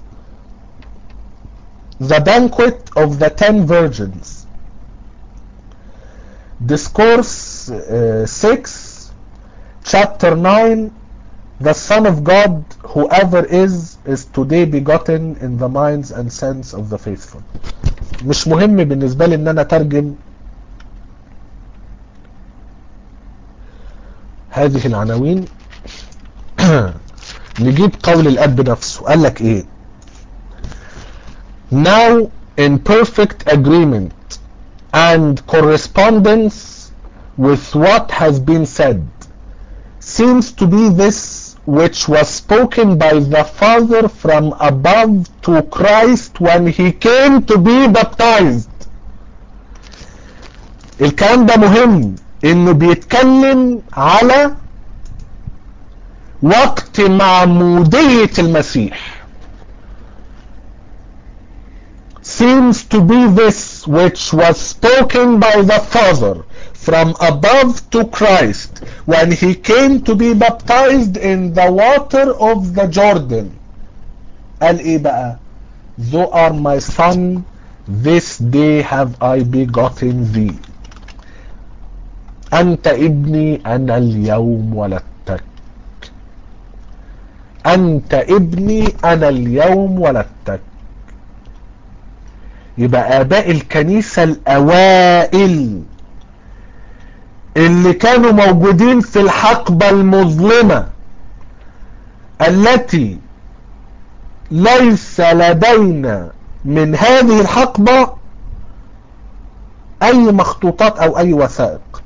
The Banquet of the Ten Virgins discourse uh, 6 chapter 9 the son of God whoever is is today begotten in the minds and sense of the faithful مش مهم بالنسبة لي ان انا ترجم هذه العناوين نجيب قول الاب نفسه قال لك ايه now in perfect agreement and correspondence with what has been said seems to be this which was spoken by the Father from above to Christ when he came to be baptized. الكلام ده مهم انه بيتكلم على وقت معمودية المسيح seems to be this which was spoken by the Father from above to Christ when he came to be baptized in the water of the Jordan. قال ايه بقى؟ Thou are my son, this day have I begotten thee. أنت ابني أنا اليوم ولدتك. أنت ابني أنا اليوم ولدتك. يبقى آباء الكنيسة الأوائل اللي كانوا موجودين في الحقبة المظلمة التي ليس لدينا من هذه الحقبة أي مخطوطات أو أي وثائق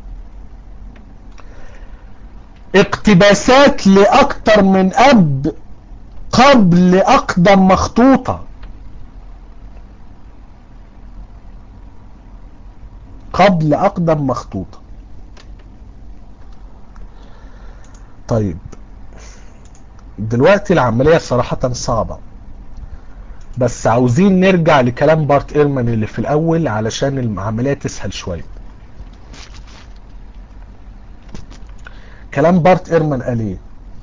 اقتباسات لأكثر من أب قبل أقدم مخطوطة قبل أقدم مخطوطة طيب دلوقتي العملية صراحة صعبة بس عاوزين نرجع لكلام بارت ايرمان اللي في الاول علشان العملية تسهل شوية كلام بارت ايرمان قال ايه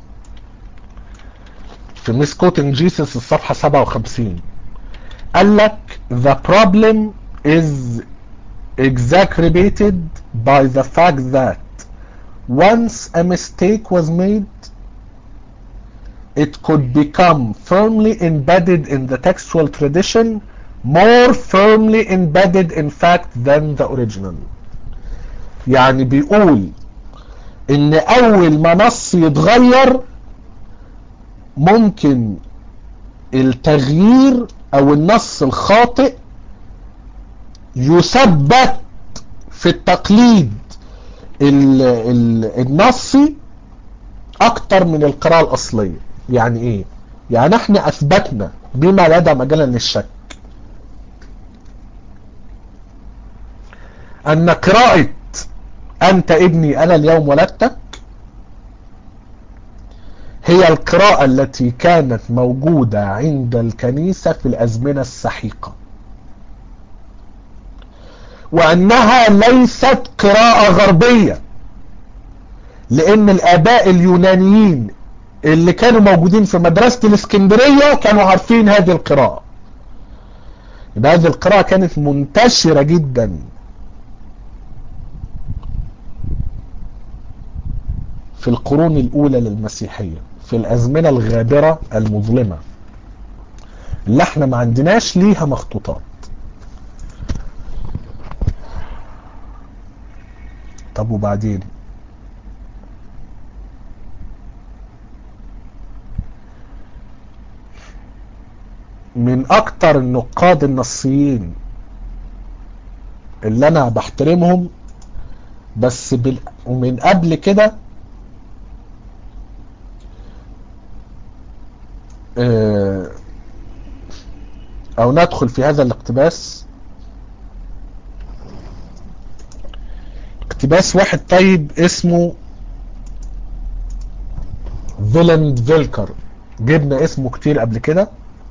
في ميس كوتنج جيسس الصفحة 57 قال لك the problem is exacerbated by the fact that once a mistake was made it could become firmly embedded in the textual tradition more firmly embedded in fact than the original يعني بيقول ان اول ما نص يتغير ممكن التغيير او النص الخاطئ يثبت في التقليد ال ال النصي اكتر من القراءة الاصلية يعني ايه يعني احنا اثبتنا بما لدى مجالا للشك ان قراءة انت ابني انا اليوم ولدتك هي القراءة التي كانت موجودة عند الكنيسة في الازمنة السحيقة وانها ليست قراءة غربية لان الاباء اليونانيين اللي كانوا موجودين في مدرسة الاسكندرية كانوا عارفين هذه القراءة يبقى هذه القراءة كانت منتشرة جدا في القرون الاولى للمسيحية في الازمنة الغابرة المظلمة اللي احنا ما عندناش ليها مخطوطات طب وبعدين من اكتر النقاد النصيين اللي انا بحترمهم بس بال... ومن قبل كده اه... او ندخل في هذا الاقتباس اقتباس واحد طيب اسمه فيلند فيلكر جبنا اسمه كتير قبل كده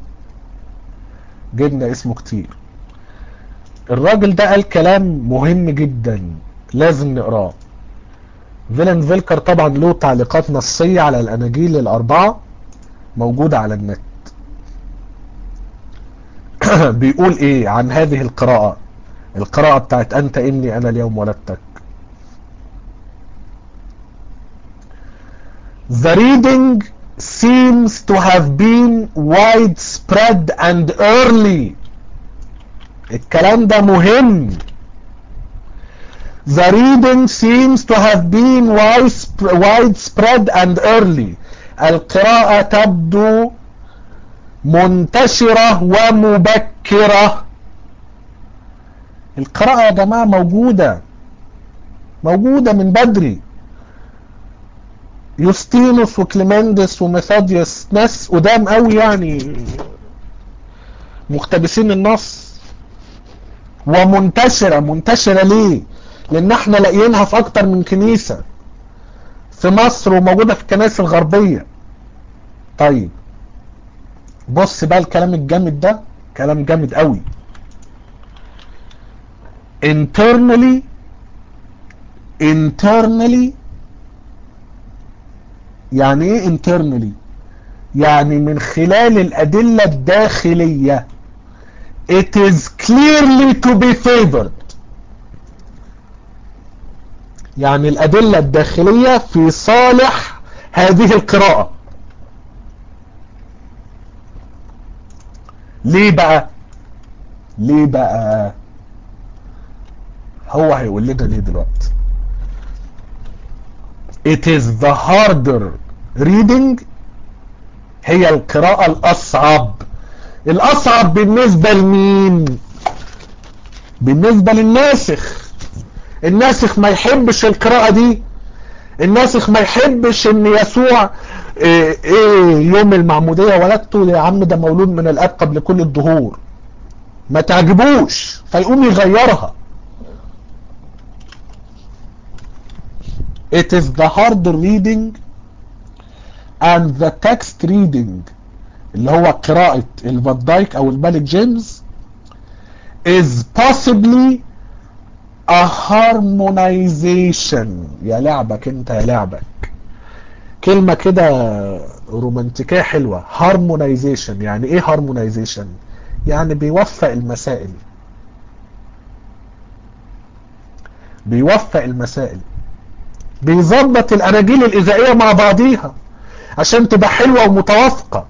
جبنا اسمه كتير الراجل ده قال كلام مهم جدا لازم نقراه فيلن فيلكر طبعا له تعليقات نصية على الاناجيل الاربعة موجودة على النت بيقول ايه عن هذه القراءة القراءة بتاعت انت اني انا اليوم ولدتك the reading seems to have been widespread and early الكلام ده مهم The reading seems to have been widespread and early القراءة تبدو منتشرة ومبكرة القراءة يا جماعة موجودة موجودة من بدري يوستينوس وكليمندس وميثوديوس ناس قدام قوي يعني مقتبسين النص ومنتشرة منتشرة ليه لان احنا لاقيينها في اكتر من كنيسة في مصر وموجودة في الكنائس الغربية طيب بص بقى الكلام الجامد ده كلام جامد قوي internally internally يعني ايه internally يعني من خلال الادلة الداخلية it is clearly to be favored يعني الادلة الداخلية في صالح هذه القراءة ليه بقى ليه بقى هو هيقول لنا ليه دلوقتي it is the harder reading هي القراءة الأصعب الأصعب بالنسبة لمين بالنسبة للناسخ الناسخ ما يحبش القراءة دي الناسخ ما يحبش ان يسوع ايه, إيه يوم المعمودية ولدته يا عم ده مولود من الاب قبل كل الدهور ما تعجبوش فيقوم يغيرها it is the hard reading and the text reading اللي هو قراءة الفان دايك او الملك جيمس is possibly a harmonization يا لعبك انت يا لعبك كلمة كده رومانتيكية حلوة harmonization يعني ايه harmonization يعني بيوفق المسائل بيوفق المسائل بيظبط الاناجيل الاذائية مع بعضيها عشان تبقى حلوة ومتوافقة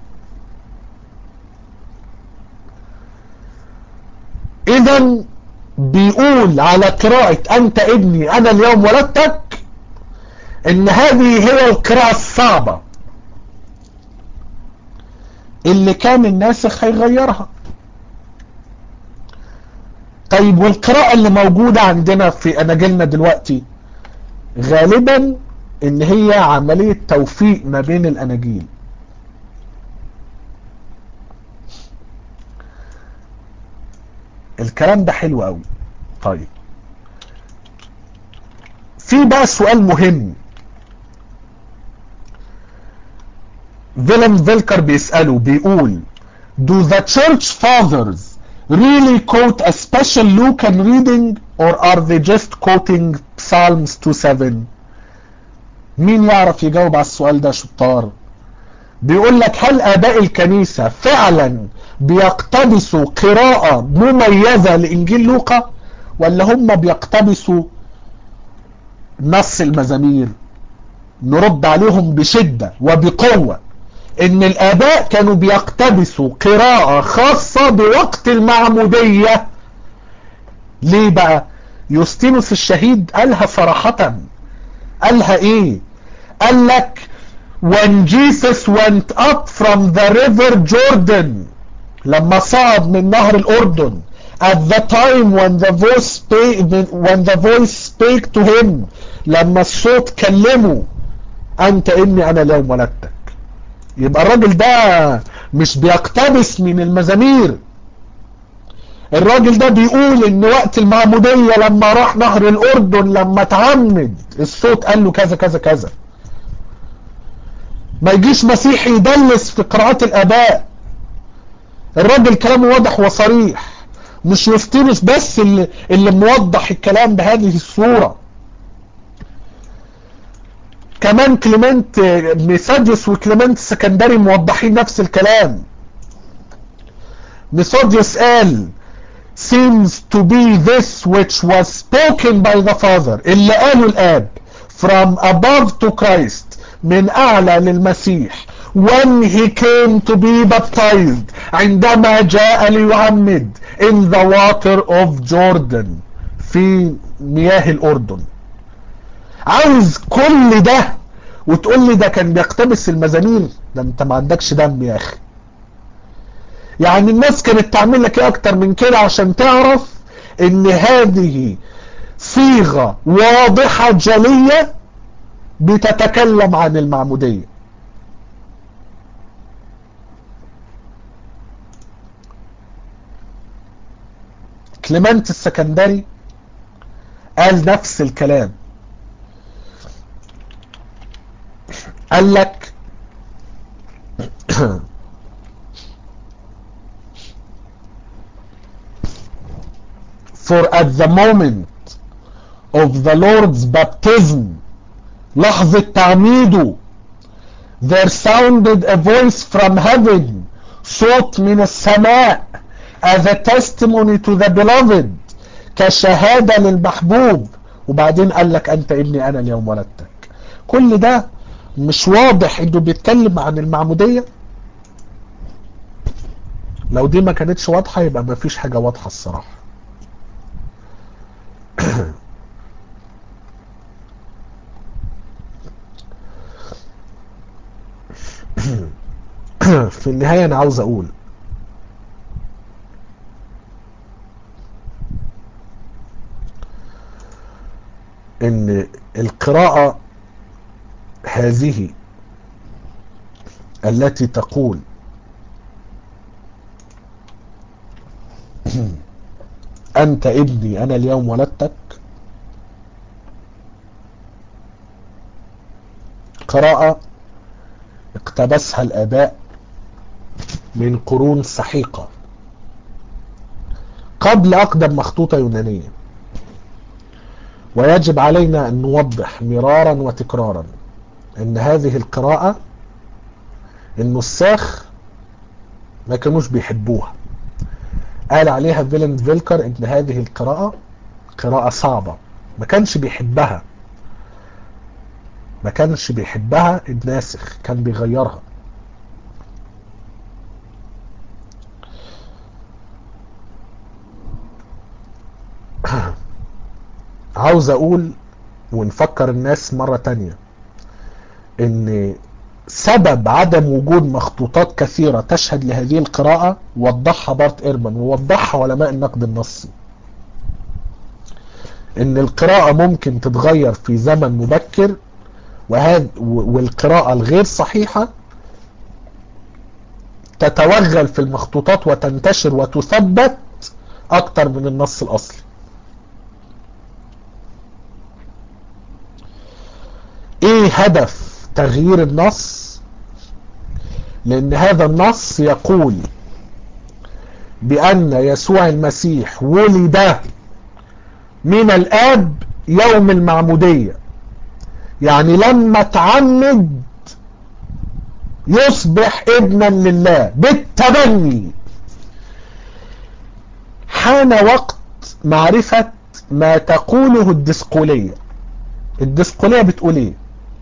اذا بيقول على قراءة انت ابني انا اليوم ولدتك ان هذه هي القراءة الصعبة اللي كان الناسخ هيغيرها طيب والقراءة اللي موجودة عندنا في اناجيلنا دلوقتي غالبا ان هي عملية توفيق ما بين الاناجيل الكلام ده حلو قوي طيب في بقى سؤال مهم فيلم فيلكر بيسأله بيقول Do the church fathers really quote a special Lucan reading or are they just quoting Psalms 2:7 مين يعرف يجاوب على السؤال ده شطار بيقول لك هل اباء الكنيسة فعلا بيقتبسوا قراءة مميزة لانجيل لوقا ولا هم بيقتبسوا نص المزامير نرد عليهم بشدة وبقوة ان الاباء كانوا بيقتبسوا قراءة خاصة بوقت المعمودية ليه بقى يوستينوس الشهيد قالها صراحة قالها ايه قال لك when Jesus went up from the river Jordan لما صعد من نهر الأردن at the time when the voice spake, when the voice spake to him لما الصوت كلمه أنت إني أنا اليوم ولدتك يبقى الراجل ده مش بيقتبس من المزامير الراجل ده بيقول ان وقت المعمودية لما راح نهر الاردن لما تعمد الصوت قال له كذا كذا كذا ما يجيش مسيحي يدلس في قراءات الاباء الراجل كلامه واضح وصريح مش يفترس بس اللي, اللي موضح الكلام بهذه الصورة كمان كليمنت ميثوديوس وكليمنت السكندري موضحين نفس الكلام ميثوديوس قال seems to be this which was spoken by the father اللي قاله الاب from above to Christ من اعلى للمسيح when he came to be baptized عندما جاء ليعمد in the water of Jordan في مياه الاردن عاوز كل ده وتقول لي ده كان بيقتبس المزامير ده انت ما عندكش دم يا اخي يعني الناس كانت تعمل لك ايه اكتر من كده عشان تعرف ان هذه صيغة واضحة جلية بتتكلم عن المعمودية كليمنت السكندري قال نفس الكلام قال لك for at the moment of the Lord's baptism لحظة تعميده there sounded a voice from heaven صوت من السماء as a testimony to the beloved كشهادة للمحبوب وبعدين قال لك أنت ابني أنا اليوم ولدتك كل ده مش واضح انه بيتكلم عن المعمودية لو دي ما كانتش واضحة يبقى ما فيش حاجة واضحة الصراحة في النهاية أنا عاوز أقول إن القراءة هذه التي تقول أنت ابني أنا اليوم ولدتك قراءة اقتبسها الآباء من قرون سحيقة قبل أقدم مخطوطة يونانية ويجب علينا أن نوضح مرارا وتكرارا أن هذه القراءة النساخ ما كانوش بيحبوها قال عليها فيلند فيلكر ان هذه القراءة قراءة صعبة ما كانش بيحبها ما كانش بيحبها الناسخ كان بيغيرها عاوز اقول ونفكر الناس مرة تانية ان سبب عدم وجود مخطوطات كثيرة تشهد لهذه القراءة وضحها بارت إيرمان ووضحها علماء النقد النصي ان القراءة ممكن تتغير في زمن مبكر وهذا والقراءة الغير صحيحة تتوغل في المخطوطات وتنتشر وتثبت اكتر من النص الاصلي ايه هدف تغيير النص لان هذا النص يقول بان يسوع المسيح ولد من الاب يوم المعمودية يعني لما تعمد يصبح ابنا لله بالتبني حان وقت معرفة ما تقوله الدسقولية الدسقولية بتقول ايه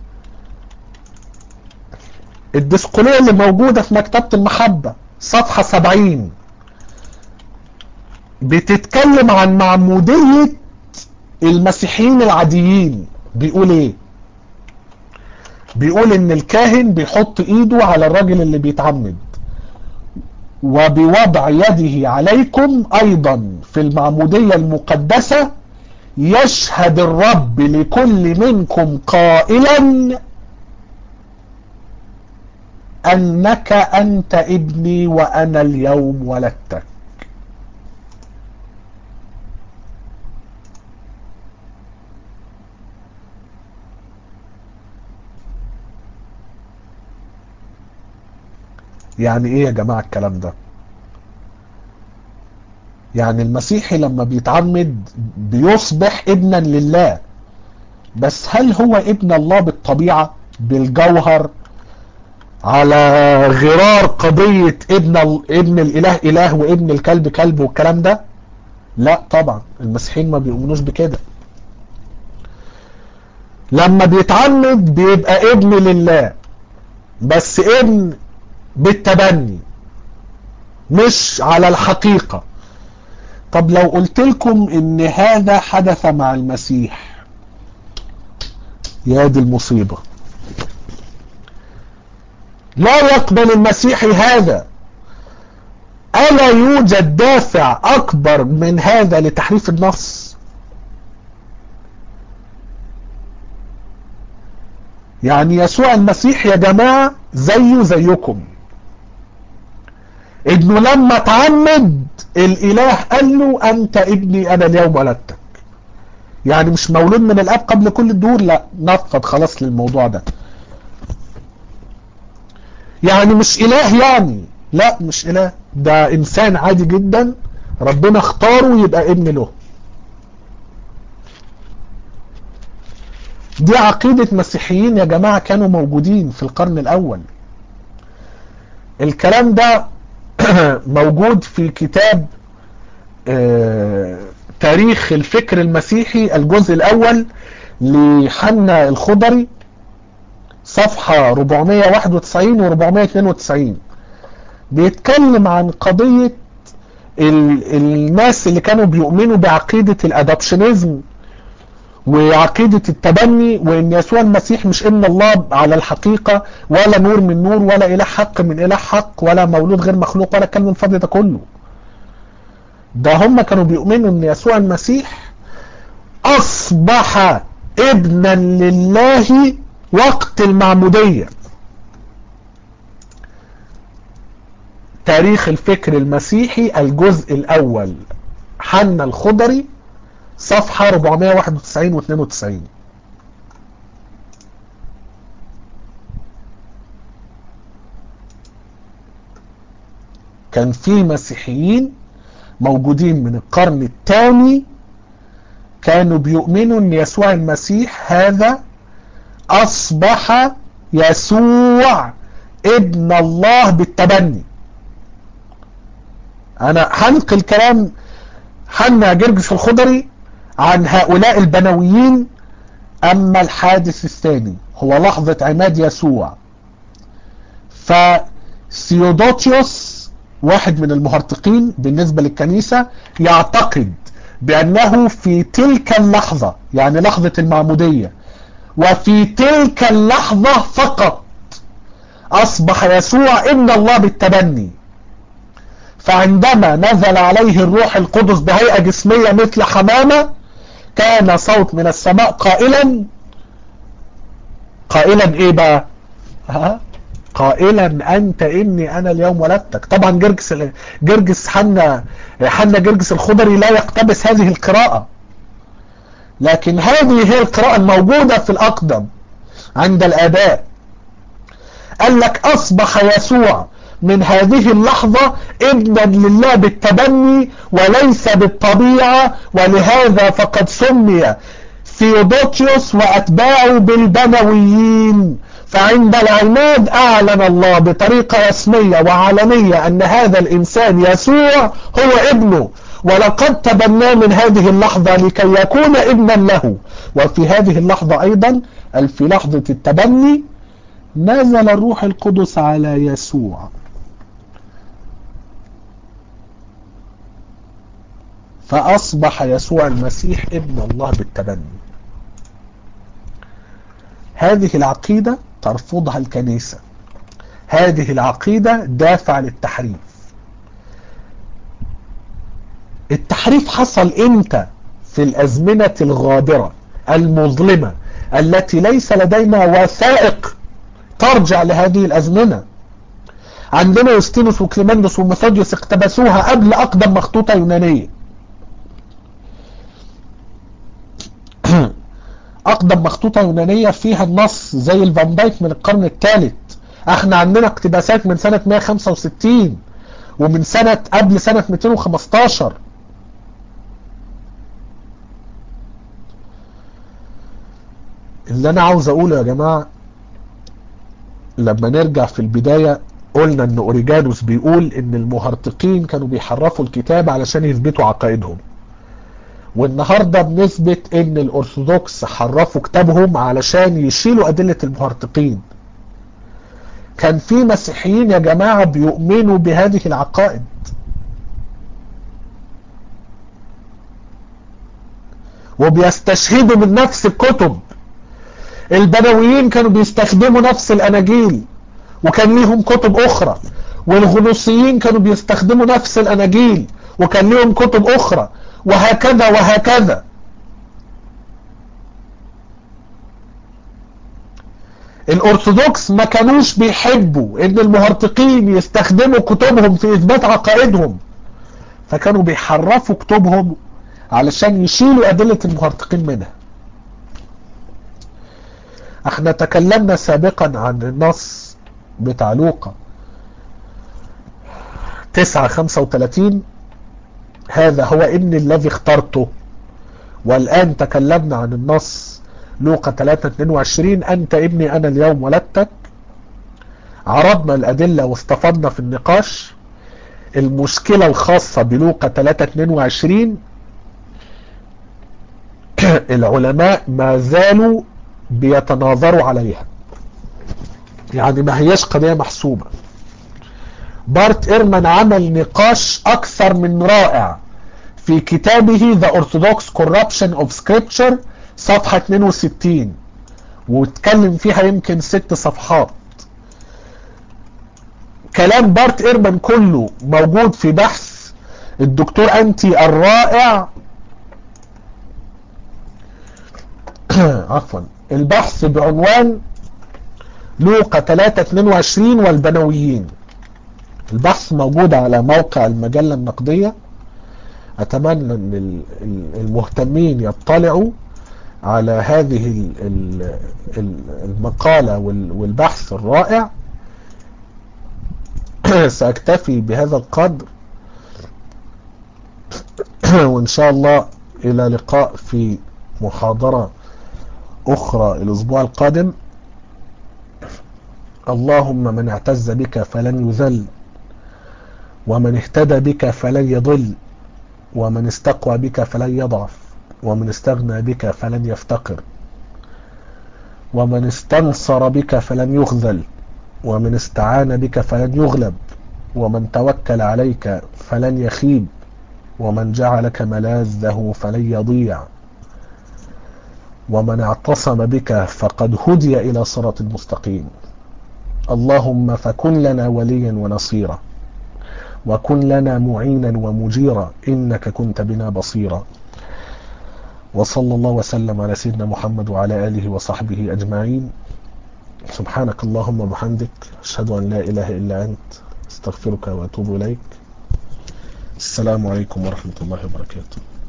الدسقولية اللي موجودة في مكتبة المحبة صفحة 70 بتتكلم عن معمودية المسيحيين العاديين بيقول ايه بيقول ان الكاهن بيحط ايده على الراجل اللي بيتعمد وبوضع يده عليكم ايضا في المعمودية المقدسة يشهد الرب لكل منكم قائلا انك انت ابني وانا اليوم ولدتك يعني ايه يا جماعة الكلام ده يعني المسيحي لما بيتعمد بيصبح ابنا لله بس هل هو ابن الله بالطبيعة بالجوهر على غرار قضية ابن ابن الاله اله وابن الكلب كلب والكلام ده لا طبعا المسيحيين ما بيؤمنوش بكده لما بيتعمد بيبقى ابن لله بس ابن بالتبني مش على الحقيقة طب لو قلت لكم ان هذا حدث مع المسيح يا دي المصيبة لا يقبل المسيحي هذا ألا يوجد دافع أكبر من هذا لتحريف النص يعني يسوع المسيح يا جماعة زيه زيكم ابنه لما تعمد الاله قال له انت ابني انا اليوم ولدتك يعني مش مولود من الاب قبل كل الدهور لا نفض خلاص للموضوع ده يعني مش اله يعني لا مش اله ده انسان عادي جدا ربنا اختاره يبقى ابن له دي عقيدة مسيحيين يا جماعة كانوا موجودين في القرن الاول الكلام ده موجود في كتاب تاريخ الفكر المسيحي الجزء الاول لحنا الخضري صفحة 491 و 492 بيتكلم عن قضية ال الناس اللي كانوا بيؤمنوا بعقيدة الادابشنزم وعقيدة التبني وان يسوع المسيح مش ابن الله على الحقيقة ولا نور من نور ولا اله حق من اله حق ولا مولود غير مخلوق ولا الكلام الفاضي ده كله ده هم كانوا بيؤمنوا ان يسوع المسيح اصبح ابنا لله وقت المعمودية تاريخ الفكر المسيحي الجزء الاول حنا الخضري صفحة 491 و 92 كان في مسيحيين موجودين من القرن الثاني كانوا بيؤمنوا ان يسوع المسيح هذا اصبح يسوع ابن الله بالتبني انا هنقل كلام حنا جرجس الخضري عن هؤلاء البنويين اما الحادث الثاني هو لحظة عماد يسوع فسيودوتيوس واحد من المهرطقين بالنسبة للكنيسة يعتقد بانه في تلك اللحظة يعني لحظة المعمودية وفي تلك اللحظة فقط اصبح يسوع ابن الله بالتبني فعندما نزل عليه الروح القدس بهيئة جسمية مثل حمامة كان صوت من السماء قائلا قائلا ايه بقى ها قائلا انت اني انا اليوم ولدتك طبعا جرجس جرجس حنا حنا جرجس الخضري لا يقتبس هذه القراءة لكن هذه هي القراءة الموجودة في الاقدم عند الاباء قال لك اصبح يسوع من هذه اللحظة ابنا لله بالتبني وليس بالطبيعة ولهذا فقد سمي ثيودوتيوس وأتباعه بالبنويين فعند العماد أعلن الله بطريقة رسمية وعلنية أن هذا الإنسان يسوع هو ابنه ولقد تبناه من هذه اللحظة لكي يكون ابنا له وفي هذه اللحظة أيضا في لحظة التبني نزل الروح القدس على يسوع فأصبح يسوع المسيح ابن الله بالتبني هذه العقيدة ترفضها الكنيسة هذه العقيدة دافع للتحريف التحريف حصل امتى في الأزمنة الغابرة المظلمة التي ليس لدينا وثائق ترجع لهذه الأزمنة عندنا يوستينوس وكليمندس وميثوديوس اقتبسوها قبل أقدم مخطوطة يونانية اقدم مخطوطة يونانية فيها النص زي الفان دايك من القرن الثالث احنا عندنا اقتباسات من سنة 165 ومن سنة قبل سنة 215 اللي انا عاوز اقوله يا جماعة لما نرجع في البداية قلنا ان اوريجانوس بيقول ان المهرطقين كانوا بيحرفوا الكتاب علشان يثبتوا عقائدهم والنهاردة بنثبت ان الارثوذكس حرفوا كتابهم علشان يشيلوا ادلة المهرطقين كان في مسيحيين يا جماعة بيؤمنوا بهذه العقائد وبيستشهدوا من نفس الكتب البدويين كانوا بيستخدموا نفس الاناجيل وكان ليهم كتب اخرى والغنوصيين كانوا بيستخدموا نفس الاناجيل وكان ليهم كتب اخرى وهكذا وهكذا الارثوذكس ما كانوش بيحبوا ان المهرطقين يستخدموا كتبهم في اثبات عقائدهم فكانوا بيحرفوا كتبهم علشان يشيلوا ادلة المهرطقين منها احنا تكلمنا سابقا عن النص بتاع لوقا 9 35 هذا هو ابن الذي اخترته والآن تكلمنا عن النص لوقا 3 22 أنت ابني أنا اليوم ولدتك عرضنا الأدلة واستفدنا في النقاش المشكلة الخاصة بلوقا 3 22 العلماء ما زالوا بيتناظروا عليها يعني ما هياش قضية محسوبة بارت إيرمان عمل نقاش أكثر من رائع في كتابه The Orthodox Corruption of Scripture صفحة 62 واتكلم فيها يمكن ست صفحات كلام بارت إيرمان كله موجود في بحث الدكتور أنتي الرائع عفوا البحث بعنوان لوقا 3 22 والبنويين البحث موجود على موقع المجلة النقدية أتمنى أن المهتمين يطلعوا على هذه المقالة والبحث الرائع سأكتفي بهذا القدر وإن شاء الله إلى لقاء في محاضرة أخرى الأسبوع القادم اللهم من اعتز بك فلن يذل ومن اهتدى بك فلن يضل ومن استقوى بك فلن يضعف ومن استغنى بك فلن يفتقر ومن استنصر بك فلن يخذل ومن استعان بك فلن يغلب ومن توكل عليك فلن يخيب ومن جعلك ملاذه فلن يضيع ومن اعتصم بك فقد هدي إلى صراط المستقيم اللهم فكن لنا وليا ونصيرا وكن لنا معينا ومجيرا إنك كنت بنا بصيرا وصلى الله وسلم على سيدنا محمد وعلى آله وصحبه أجمعين سبحانك اللهم وبحمدك أشهد أن لا إله إلا أنت استغفرك وأتوب إليك السلام عليكم ورحمة الله وبركاته